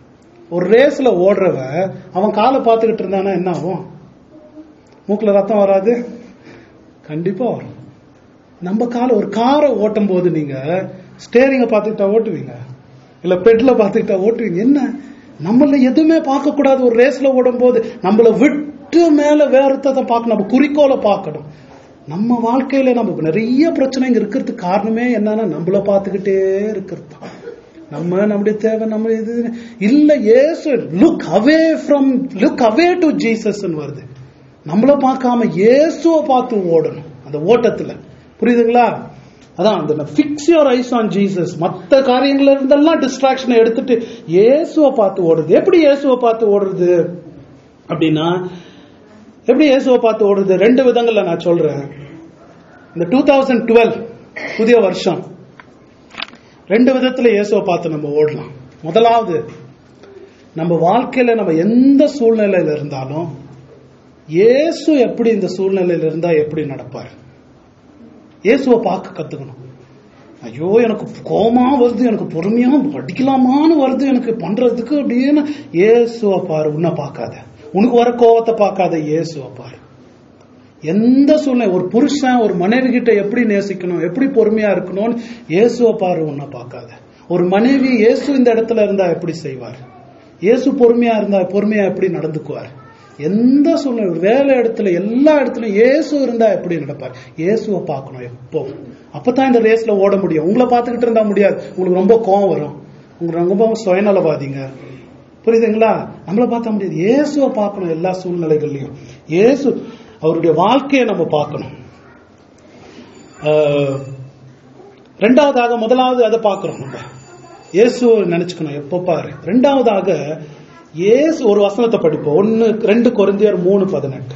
ஒரு ரேஸ்ல ஓடுறவன் அவன் காலை பார்த்துக்கிட்டு இருந்தானா என்ன ஆகும் மூக்குல ரத்தம் வராது கண்டிப்பா வரும் நம்ம காலை ஒரு காரை ஓட்டும் போது நீங்க ஸ்டேரிங்க பார்த்துக்கிட்டா ஓட்டுவீங்க இல்ல பெட்ல பார்த்துக்கிட்டா ஓட்டுவீங்க என்ன நம்மள எதுவுமே பார்க்க கூடாது ஒரு ரேஸ்ல ஓடும் போது நம்மள விட்டு மேல வேறத்தை பார்க்கணும் நம்ம குறிக்கோளை பார்க்கணும் நம்ம வாழ்க்கையில நமக்கு நிறைய பிரச்சனைங்க இருக்கிறதுக்கு காரணமே என்னன்னா நம்மள பார்த்துக்கிட்டே இருக்கிறது தான் நம்ம நம்முடைய தேவை நம்ம இது இல்ல ஏசு look away from look away to Jesus வருது நம்மள பார்க்காம இயேசுவை பார்த்து ஓடணும் அந்த ஓட்டத்துல புரியுதுங்களா அதான் அந்த fix your eyes on Jesus மற்ற காரியங்கள்ல இருந்தெல்லாம் டிஸ்ட்ராக்ஷனை எடுத்துட்டு இயேசுவை பார்த்து ஓடுறது எப்படி இயேசுவை பார்த்து ஓடுறது அப்படின்னா எப்படி இயேசுவை பார்த்து ஓடுறது ரெண்டு விதங்கள்ல நான் சொல்றேன் இந்த டூ தௌசண்ட் டுவெல் புதிய வருஷம் ரெண்டு விதத்துல இயேசுவை பார்த்து நம்ம ஓடலாம் முதலாவது நம்ம வாழ்க்கையில நம்ம எந்த சூழ்நிலையில இருந்தாலும் இயேசு எப்படி இந்த சூழ்நிலையில இருந்தா எப்படி நடப்பார் இயேசுவை பார்க்க கத்துக்கணும் ஐயோ எனக்கு கோமா வருது எனக்கு பொறுமையா படிக்கலாமான்னு வருது எனக்கு பண்றதுக்கு அப்படின்னு இயேசுவை பாரு உன்னை பார்க்காத உனக்கு வர கோவத்தை பார்க்காத இயேசுவை பாரு எந்த சூழ்நிலை ஒரு புருஷன் ஒரு மனைவி கிட்ட எப்படி நேசிக்கணும் எப்படி பொறுமையா இருக்கணும்னு இயேசுவை பாரு உன்னை பார்க்காத ஒரு மனைவி இயேசு இந்த இடத்துல இருந்தா எப்படி செய்வார் இயேசு பொறுமையா இருந்தா பொறுமையா எப்படி நடந்துக்குவார் எந்த சூழ்நிலை ஒரு வேலை இடத்துல எல்லா இடத்துலயும் இயேசு இருந்தா எப்படி நடப்பார் இயேசுவை பார்க்கணும் எப்போ அப்பதான் இந்த ரேஸ்ல ஓட முடியும் உங்களை பார்த்துக்கிட்டு இருந்தா முடியாது உங்களுக்கு ரொம்ப கோவம் வரும் உங்களுக்கு ரொம்ப சுயநலவாதிங்க புரியுதுங்களா நம்மள பார்த்தா முடியாது இயேசுவை பார்க்கணும் எல்லா சூழ்நிலைகள்லயும் இயேசு அவருடைய வாழ்க்கையை நம்ம பார்க்கணும் ஆஹ், ரெண்டாவதாக முதலாவது அதை பார்க்கிறோம் நம்ம இயேசு நினைச்சுக்கணும் எப்ப பாரு ரெண்டாவதாக இயேசு ஒரு வசனத்தை படிப்போம் ஒன்னு ரெண்டு கொரிந்தியர் மூணு பதினெட்டு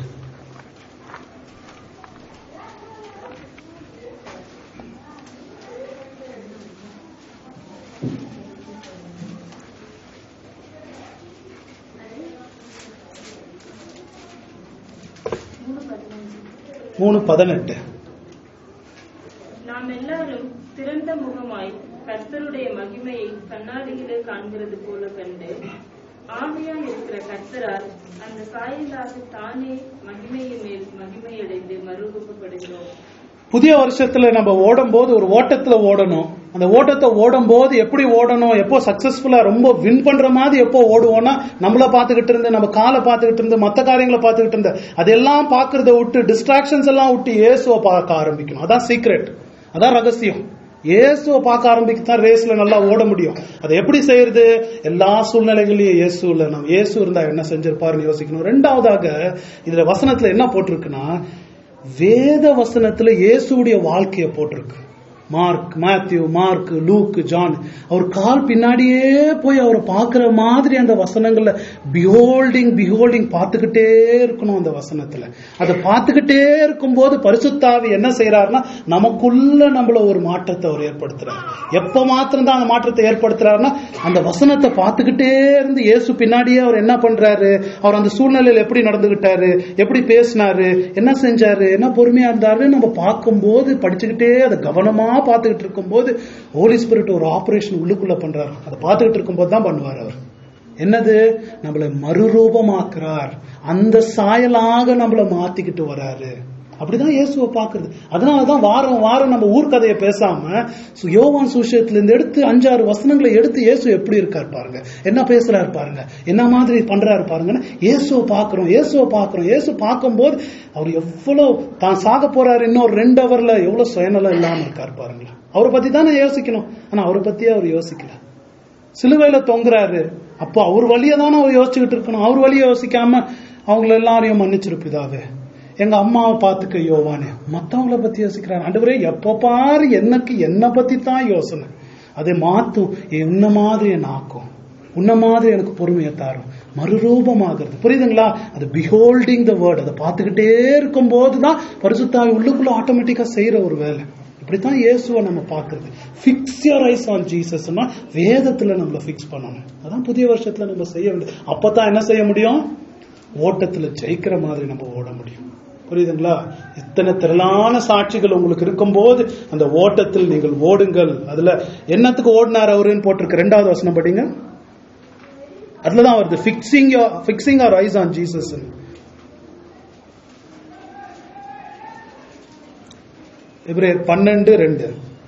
மூணு பதினெட்டு நாம் எல்லாரும் திறந்த முகமாய் கர்த்தருடைய மகிமையை கண்ணாடியிலே காண்கிறது போல கண்டு ஆவியாய் இருக்கிற கர்த்தரால் அந்த சாயலாக தானே மகிமையின் மேல் மகிமையடைந்து மறுரூபப்படுகிறோம் புதிய வருஷத்துல நம்ம ஓடும்போது ஒரு ஓட்டத்துல ஓடணும் அந்த ஓட்டத்தை ஓடும்போது எப்படி ஓடணும் எப்போ சக்சஸ்ஃபுல்லா ரொம்ப வின் பண்ற மாதிரி எப்போ ஓடுவோம்னா நம்மள பாத்துக்கிட்டு இருந்து நம்ம காலை பாத்துக்கிட்டு இருந்து மத்த காரியங்களை பாத்துக்கிட்டு இருந்து அதெல்லாம் பாக்குறத விட்டு டிஸ்ட்ராக்ஷன்ஸ் எல்லாம் விட்டு இயேசுவை பார்க்க ஆரம்பிக்கணும் அதான் சீக்ரெட் அதான் ரகசியம் இயேசுவை பார்க்க ஆரம்பிக்கத்தான் ரேஸ்ல நல்லா ஓட முடியும் அதை எப்படி செய்யறது எல்லா சூழ்நிலைகளையும் இயேசுல நம்ம இயேசு இருந்தா என்ன செஞ்சிருப்பாருன்னு யோசிக்கணும் ரெண்டாவதாக இதுல வசனத்துல என்ன போட்டிருக்குன்னா வேத வசனத்துல இயேசுடைய வாழ்க்கைய போட்டிருக்கு Mark Matthew Mark Luke John அவர் கால் பின்னாடியே போய் அவரை பார்க்கிற மாதிரி அந்த வசனங்கள்ல பிஹோல்டிங் பிஹோல்டிங் பார்த்துக்கிட்டே இருக்கணும் அந்த வசனத்துல அதை பார்த்துக்கிட்டே இருக்கும்போது பரிசுத்தாவி என்ன செய்யறாருன்னா நமக்குள்ள நம்மள ஒரு மாற்றத்தை அவர் ஏற்படுத்துறாரு எப்ப மாத்திரம் தான் அந்த மாற்றத்தை ஏற்படுத்துறாருன்னா அந்த வசனத்தை பார்த்துக்கிட்டே இருந்து இயேசு பின்னாடியே அவர் என்ன பண்றாரு அவர் அந்த சூழ்நிலையில எப்படி நடந்துகிட்டாரு எப்படி பேசினாரு என்ன செஞ்சாரு என்ன பொறுமையா இருந்தாரு நம்ம பார்க்கும்போது படிச்சுக்கிட்டே அதை கவனமா பார்த்துக்கிட்டு இருக்கும்போது ஹோலி ஸ்பிரிட் ஒரு ஆபரேஷன் உள்ளுக்குள்ள பண்றாரு அதை பார்த்துக்கிட்டு இருக்கும்போது தான் பண்ணுவார் அவர் என்னது நம்மளை மறுரூபமாக்குறார் அந்த சாயலாக நம்மளை மாத்திக்கிட்டு வராரு அப்படிதான் இயேசுவை பாக்குறது அதனாலதான் வாரம் வாரம் நம்ம ஊர்க்கதையை பேசாம சு- யோவான் சுஷயத்துல இருந்து எடுத்து அஞ்சாறு வசனங்களை எடுத்து இயேசு எப்படி இருக்கார் பாருங்க என்ன பேசுறாரு பாருங்க என்ன மாதிரி பண்றாரு பாருங்கன்னு இயேசுவை பாக்குறோம் இயேசுவை பாக்குறோம் இயேசு பார்க்கும்போது அவர் எவ்வளவு தான் சாக போறாரு இன்னொரு ரெண்டு ஹவர்ல எவ்வளவு சுயநலம் இல்லாம இருக்கார் பாருங்களேன் அவரை பத்தி தானே யோசிக்கணும் ஆனா அவரை பத்தியே அவர் யோசிக்கல சிலுவையில தொங்குறாரு அப்போ அவர் வழியை தானே அவர் யோசிச்சுக்கிட்டு இருக்கணும் அவர் வழியை யோசிக்காம அவங்கள எல்லாரையும் மன்னிச்சிருப்பிதாவே எங்க அம்மாவை பார்த்துக்க யோவானே மத்தவங்கள பத்தி யோசிக்கிறார் ஆண்டவரே எப்ப பாரு எனக்கு என்ன பத்தி தான் யோசனை அதை மாத்தும் என்ன மாதிரி என்ன ஆக்கும் உன்ன மாதிரி எனக்கு பொறுமையை தாரும் மறுரூபமாகிறது புரியுதுங்களா அது பிஹோல்டிங் த வேர்ட் அதை பார்த்துக்கிட்டே இருக்கும் போதுதான் பரிசுத்தாவி உள்ளுக்குள்ள ஆட்டோமேட்டிக்கா செய்யற ஒரு வேலை இப்படித்தான் இயேசுவை நம்ம பார்க்கிறது ஃபிக்ஸ் யர் ஐஸ் ஆன் ஜீசஸ்னா வேதத்துல நம்மள ஃபிக்ஸ் பண்ணணும் அதான் புதிய வருஷத்துல நம்ம செய்ய வேண்டியது அப்பதான் என்ன செய்ய முடியும் ஓட்டத்துல ஜெயிக்கிற மாதிரி நம்ம ஓட முடியும் புரியுதுங்களா இத்தனை திரளான சாட்சிகள் உங்களுக்கு இருக்கும்போது அந்த ஓட்டத்தில் நீங்கள் ஓடுங்கள் அதுல என்னத்துக்கு ஓடினார் அவருன்னு போட்டிருக்கு ரெண்டாவது வசனம் படிங்க அதுலதான் வருது fixing fixing our eyes on Jesus எபிரேயர் பன்னெண்டு ரெண்டு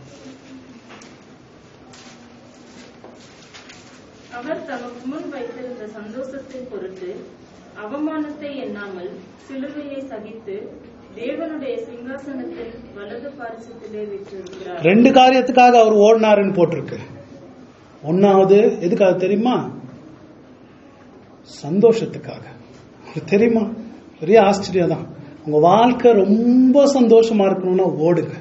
அவர் தமக்கு முன் வைத்திருந்த சந்தோஷத்தின் பொருட்டு அவமானத்தை எண்ணாமல் சிலுவையை சகித்து தேவனுடைய சிங்காசனத்தின் வலது பார்சத்திலே விற்றிருக்கிறார் ரெண்டு காரியத்துக்காக அவர் ஓடினாருன்னு போட்டிருக்கு ஒன்னாவது எதுக்காக தெரியுமா சந்தோஷத்துக்காக உங்களுக்கு தெரியுமா பெரிய ஆச்சரியம் தான் உங்க வாழ்க்கை ரொம்ப சந்தோஷமா இருக்கணும்னா ஓடுங்க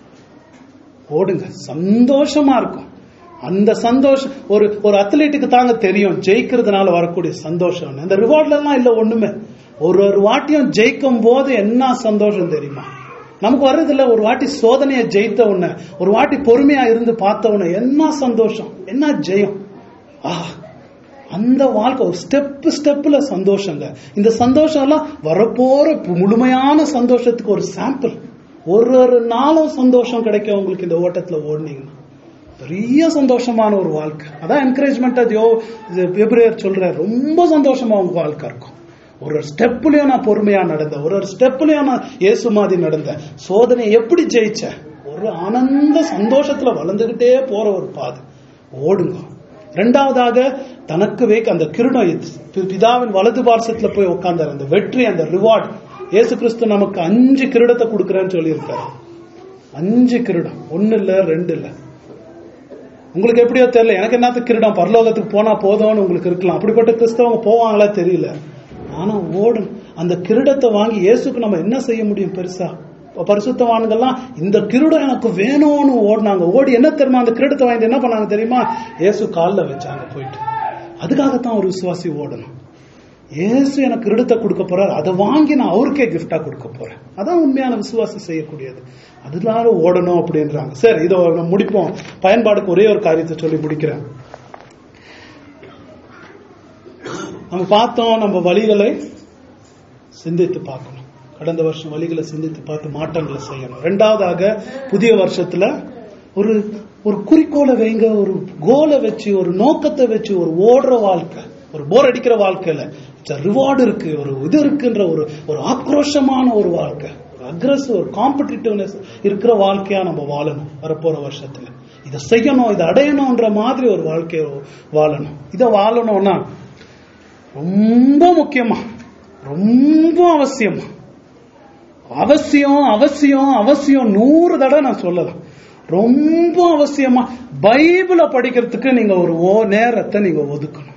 ஓடுங்க சந்தோஷமா இருக்கும் அந்த சந்தோஷம் ஒரு ஒரு அத்லீட்டுக்கு தாங்க தெரியும் ஜெயிக்கிறதுனால வரக்கூடிய சந்தோஷம் அந்த ரிவார்ட்ல எல்லாம் இல்ல ஒண்ணுமே ஒரு ஒரு வாட்டியும் ஜெயிக்கும் போது என்ன சந்தோஷம் தெரியுமா நமக்கு வர்றதில்ல ஒரு வாட்டி சோதனையை ஜெயித்த உடனே ஒரு வாட்டி பொறுமையா இருந்து பார்த்த உடனே என்ன சந்தோஷம் என்ன ஜெயம் ஆ அந்த வாழ்க்கை ஒரு ஸ்டெப் ஸ்டெப்ல சந்தோஷங்க இந்த சந்தோஷம் எல்லாம் வரப்போற முழுமையான சந்தோஷத்துக்கு ஒரு சாம்பிள் ஒரு ஒரு நாளும் சந்தோஷம் கிடைக்கும் உங்களுக்கு இந்த ஓட்டத்துல ஓடுனீங்கன்னா பெரிய சந்தோஷமான ஒரு வாழ்க்கை அதான் என்கரேஜ்மெண்ட் அது யோ பிப்ரவரி சொல்ற ரொம்ப சந்தோஷமா உங்க வாழ்க்கை இருக்கும் ஒரு ஒரு ஸ்டெப்லயும் நான் பொறுமையா நடந்தேன் ஒரு ஒரு ஸ்டெப்லயும் நான் இயேசு மாதிரி நடந்தேன் சோதனையை எப்படி ஜெயிச்சேன் ஒரு ஆனந்த சந்தோஷத்துல வளர்ந்துகிட்டே போற ஒரு பாதை ஓடுங்க ரெண்டாவதாக தனக்கு வேக்க அந்த கிருடம் பி- பிதாவின் வலது பார்சத்துல போய் உட்கார்ந்தார் அந்த வெற்றி அந்த ரிவார்ட் இயேசு கிறிஸ்து நமக்கு அஞ்சு கிரீடத்தை கொடுக்கறேன்னு சொல்லியிருக்காரு அஞ்சு கிரீடம் ஒன்னு இல்ல ரெண்டு இல்ல உங்களுக்கு எப்படியோ தெரியல எனக்கு என்னத்து கிரீடம் பரலோகத்துக்கு போனா போதும்னு உங்களுக்கு இருக்கலாம் அப்படிப்பட்ட கிறிஸ்தவங்க போவாங்களா தெரியல ஆனா ஓடும் அந்த கிரீடத்தை வாங்கி இயேசுக்கு நம்ம என்ன செய்ய முடியும் பெருசா இப்ப பரிசுத்தவான்கள்லாம் இந்த கிரீடம் எனக்கு வேணும்னு ஓடினாங்க ஓடி என்ன தெரியுமா அந்த கிரீடத்தை வாங்கி என்ன பண்ணாங்க தெரியுமா இயேசு காலில் வச்சாங்க போயிட்டு அதுக்காகத்தான் ஒரு விசுவாசி ஓடணும் இயேசு எனக்கு கிரீடத்தை கொடுக்க போறாரு அதை வாங்கி நான் அவருக்கே கிஃப்டா கொடுக்க போறேன் அதான் உண்மையான விசுவாசம் செய்யக்கூடியது அதனால ஓடணும் அப்படின்றாங்க சரி இதோ நம்ம முடிப்போம் பயன்பாடுக்கு ஒரே ஒரு காரியத்தை சொல்லி முடிக்கிறேன் நம்ம பார்த்தோம் நம்ம வழிகளை சிந்தித்து பார்க்கணும் கடந்த வருஷம் வழிகளை சிந்தித்து பார்த்து மாற்றங்களை செய்யணும் ரெண்டாவதாக புதிய வருஷத்துல ஒரு ஒரு குறிக்கோளை வைங்க ஒரு கோலை வச்சு ஒரு நோக்கத்தை வச்சு ஒரு ஓடுற வாழ்க்கை ஒரு போர் அடிக்கிற வாழ்க்கையில ரிவார்டு இருக்கு ஒரு இது இருக்குன்ற ஒரு ஒரு ஆக்ரோஷமான ஒரு வாழ்க்கை ஒரு அக்ரஸிவ் ஒரு காம்படிட்டிவ்னஸ் இருக்கிற வாழ்க்கையா நம்ம வாழணும் வரப்போற வருஷத்துல இதை செய்யணும் இதை அடையணும்ன்ற மாதிரி ஒரு வாழ்க்கையை வாழணும் இதை வாழணும்னா ரொம்ப முக்கியமா ரொம்ப அவசியமா அவசியம் அவசியம் அவசியம் நூறு தடவை நான் சொல்லலாம் ரொம்ப அவசியமா பைபிளை படிக்கிறதுக்கு நீங்க ஒரு ஓ நேரத்தை நீங்க ஒதுக்கணும்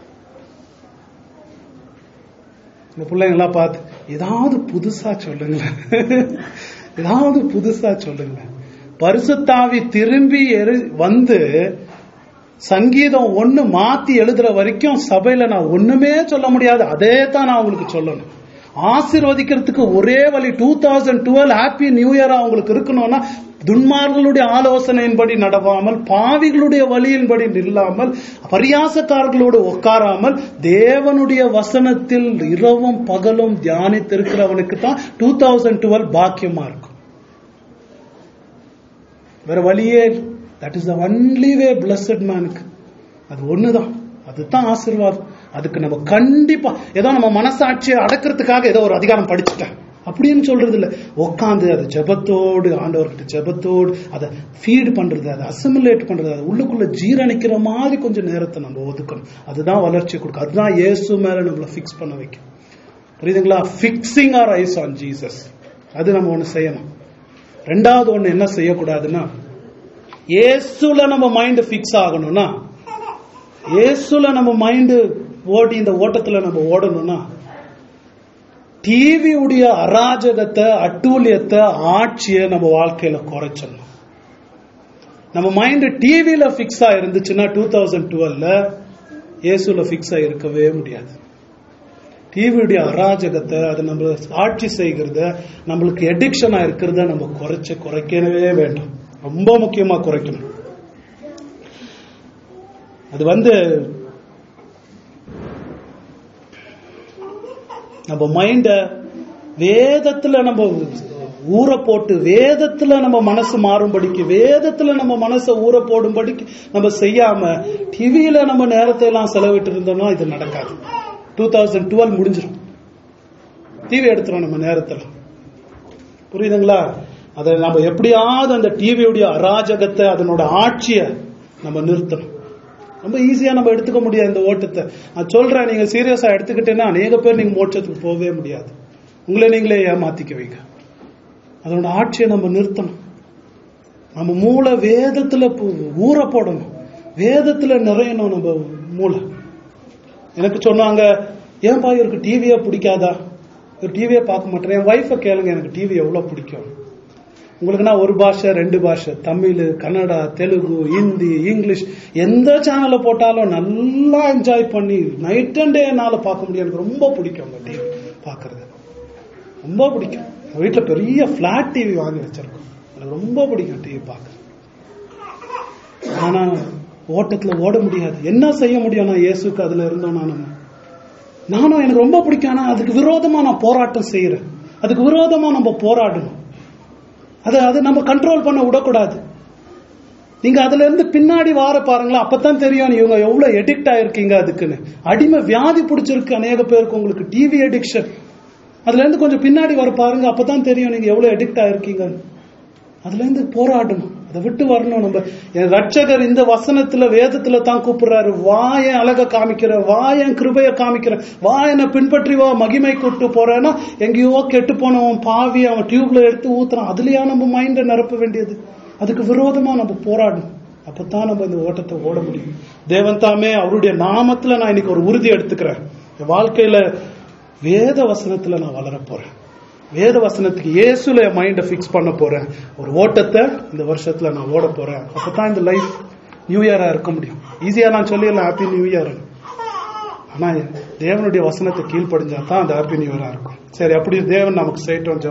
இந்த பிள்ளைங்களா பார்த்து ஏதாவது புதுசா சொல்லுங்களேன் ஏதாவது புதுசா சொல்லுங்களேன் பரிசுத்தாவி திரும்பி எரு- வந்து சங்கீதம் ஒண்ணு மாத்தி எழுதுற வரைக்கும் சபையில நான் ஒண்ணுமே சொல்ல முடியாது அதே தான் நான் உங்களுக்கு சொல்லணும் ஆசீர்வதிக்கிறதுக்கு ஒரே வழி two thousand twelve happy new இயரா உங்களுக்கு இருக்கணும்னா துன்மார்களுடைய ஆலோசனையின்படி நடவாமல் பாவிகளுடைய வழியின்படி நில்லாமல் பரியாசக்காரர்களோடு உட்காராமல் தேவனுடைய வசனத்தில் இரவும் பகலும் தியானித்திருக்கிறவனுக்கு தான் டூ தௌசண்ட் டுவெல் பாக்கியமா இருக்கும் வேற வழியே that is the only way blessed மேனுக்கு அது ஒண்ணுதான் அதுதான் ஆசீர்வாதம் அதுக்கு நம்ம கண்டிப்பா ஏதோ நம்ம மனசாட்சியை அடக்கிறதுக்காக ஏதோ ஒரு அதிகாரம் படிச்சுட்டேன் அப்படின்னு சொல்றது இல்ல உட்காந்து அதை ஜெபத்தோடு ஆண்டவர்கிட்ட ஜெபத்தோடு அதை ஃபீட் பண்றது அதை அசிமுலேட் பண்றது அதை உள்ளுக்குள்ள ஜீரணிக்கிற மாதிரி கொஞ்சம் நேரத்தை நம்ம ஒதுக்கணும் அதுதான் வளர்ச்சி கொடுக்கும் அதுதான் இயேசு மேல நம்மளை ஃபிக்ஸ் பண்ண வைக்கும் புரியுதுங்களா fixing our eyes on Jesus அது நம்ம ஒண்ணு செய்யணும் ரெண்டாவது ஒண்ணு என்ன செய்யக்கூடாதுன்னா இயேசுல நம்ம மைண்ட் ஃபிக்ஸ் ஆகணும்னா இயேசுல நம்ம மைண்ட் ஓடி இந்த ஓட்டத்துல நம்ம ஓடணும்னா டிவியுடைய அராஜகத்தை அட்டூழியத்தை ஆட்சியை நம்ம வாழ்க்கையில குறைச்சிடணும் நம்ம மைண்ட் டிவியில ஃபிக்ஸ் இருந்துச்சுன்னா டூ தௌசண்ட் டுவெல்ல இயேசுல ஃபிக்ஸ் இருக்கவே முடியாது டிவியுடைய அராஜகத்தை அது நம்ம ஆட்சி செய்கிறத நம்மளுக்கு எடிக்ஷனா இருக்கிறத நம்ம குறைச்சு குறைக்கவே வேண்டும் ரொம்ப முக்கியமா குறைக்கணும் அது வந்து நம்ம மைண்ட வேதத்துல நம்ம ஊற போட்டு வேதத்துல நம்ம மனசு மாறும்படிக்கு வேதத்துல நம்ம மனசை ஊற போடும்படிக்கு நம்ம செய்யாம டிவியில நம்ம நேரத்தை எல்லாம் செலவிட்டு இருந்தோம்னா இது நடக்காது டூ தௌசண்ட் டுவெல் முடிஞ்சிடும் டிவி எடுத்துரும் நம்ம நேரத்துல புரியுதுங்களா அதை நம்ம எப்படியாவது அந்த டிவியுடைய அராஜகத்தை அதனோட ஆட்சியை நம்ம நிறுத்தணும் ரொம்ப ஈஸியா நம்ம எடுத்துக்க முடியாது இந்த ஓட்டத்தை நான் சொல்றேன் நீங்க சீரியஸா எடுத்துக்கிட்டேன்னா அநேக பேர் நீங்க மோட்சத்துக்கு போகவே முடியாது உங்களை நீங்களே ஏமாத்திக்குவீங்க அதனோட ஆட்சியை நம்ம நிறுத்தணும் நம்ம மூளை வேதத்துல பு- ஊற போடணும் வேதத்துல நிறையணும் நம்ம மூளை எனக்கு சொன்னாங்க ஏன்பா இவருக்கு டிவியே பிடிக்காதா இவர் டிவியே பார்க்க மாட்டேன் என் ஒய்ஃபை கேளுங்க எனக்கு டிவி எவ்வளவு பிடிக்கும் உங்களுக்கு நான் ஒரு பாஷை ரெண்டு பாஷை தமிழ் கன்னடா தெலுங்கு ஹிந்தி இங்கிலீஷ் எந்த சேனல்ல போட்டாலும் நல்லா என்ஜாய் பண்ணி நைட் அண்ட் டே என்னால பார்க்க முடியும் எனக்கு ரொம்ப பிடிக்கும் அந்த டிவி பார்க்கறது ரொம்ப பிடிக்கும் எங்க வீட்டுல பெரிய பிளாட் டிவி வாங்கி வச்சிருக்கோம் எனக்கு ரொம்ப பிடிக்கும் டிவி பார்க்க ஆனா ஓட்டத்துல ஓட முடியாது என்ன செய்ய முடியும் நான் இயேசுக்கு அதுல இருந்தோம் நான் நானும் எனக்கு ரொம்ப பிடிக்கும் ஆனா அதுக்கு விரோதமா நான் போராட்டம் செய்யறேன் அதுக்கு விரோதமா நம்ம போராடணும் அதை அதை நம்ம கண்ட்ரோல் பண்ண விடக்கூடாது நீங்க அதுல இருந்து பின்னாடி வார பாருங்களா அப்பதான் தெரியும் இவங்க எவ்வளவு எடிக்ட் ஆயிருக்கீங்க அதுக்குன்னு அடிமை வியாதி பிடிச்சிருக்கு அநேக பேருக்கு உங்களுக்கு டிவி அடிக்ஷன் அதுல இருந்து கொஞ்சம் பின்னாடி வர பாருங்க அப்பதான் தெரியும் நீங்க எவ்வளவு எடிக்ட் ஆயிருக்கீங்க அதுல இருந்து போராடணும் அதை விட்டு வரணும் நம்ம என் ரட்சகர் இந்த வசனத்துல வேதத்துல தான் கூப்பிடுறாரு வாயன் அழக காமிக்கிற வாயன் கிருபைய காமிக்கிற வாயனை பின்பற்றி வா மகிமை கூட்டு போறேன்னா எங்கேயோ கெட்டு போனவன் பாவி அவன் டியூப்ல எடுத்து ஊத்துறான் அதுலயா நம்ம மைண்ட நிரப்ப வேண்டியது அதுக்கு விரோதமா நம்ம போராடணும் அப்பதான் நம்ம இந்த ஓட்டத்தை ஓட முடியும் தேவன் தாமே அவருடைய நாமத்துல நான் இன்னைக்கு ஒரு உறுதி எடுத்துக்கிறேன் என் வாழ்க்கையில வேத வசனத்துல நான் வளர போறேன் வேத வசனத்துக்கு இயேசுல என் மைண்டை ஃபிக்ஸ் பண்ண போறேன் ஒரு ஓட்டத்தை இந்த வருஷத்துல நான் ஓட போறேன் அப்பதான் இந்த லைஃப் நியூ இயரா இருக்க முடியும் ஈஸியா நான் சொல்லிடலாம் ஹாப்பி நியூ இயர் ஆனா தேவனுடைய வசனத்தை கீழ்ப்படிஞ்சா தான் அந்த ஹாப்பி நியூ இயரா இருக்கும் சரி அப்படி தேவன் நமக்கு செய்யட்டும்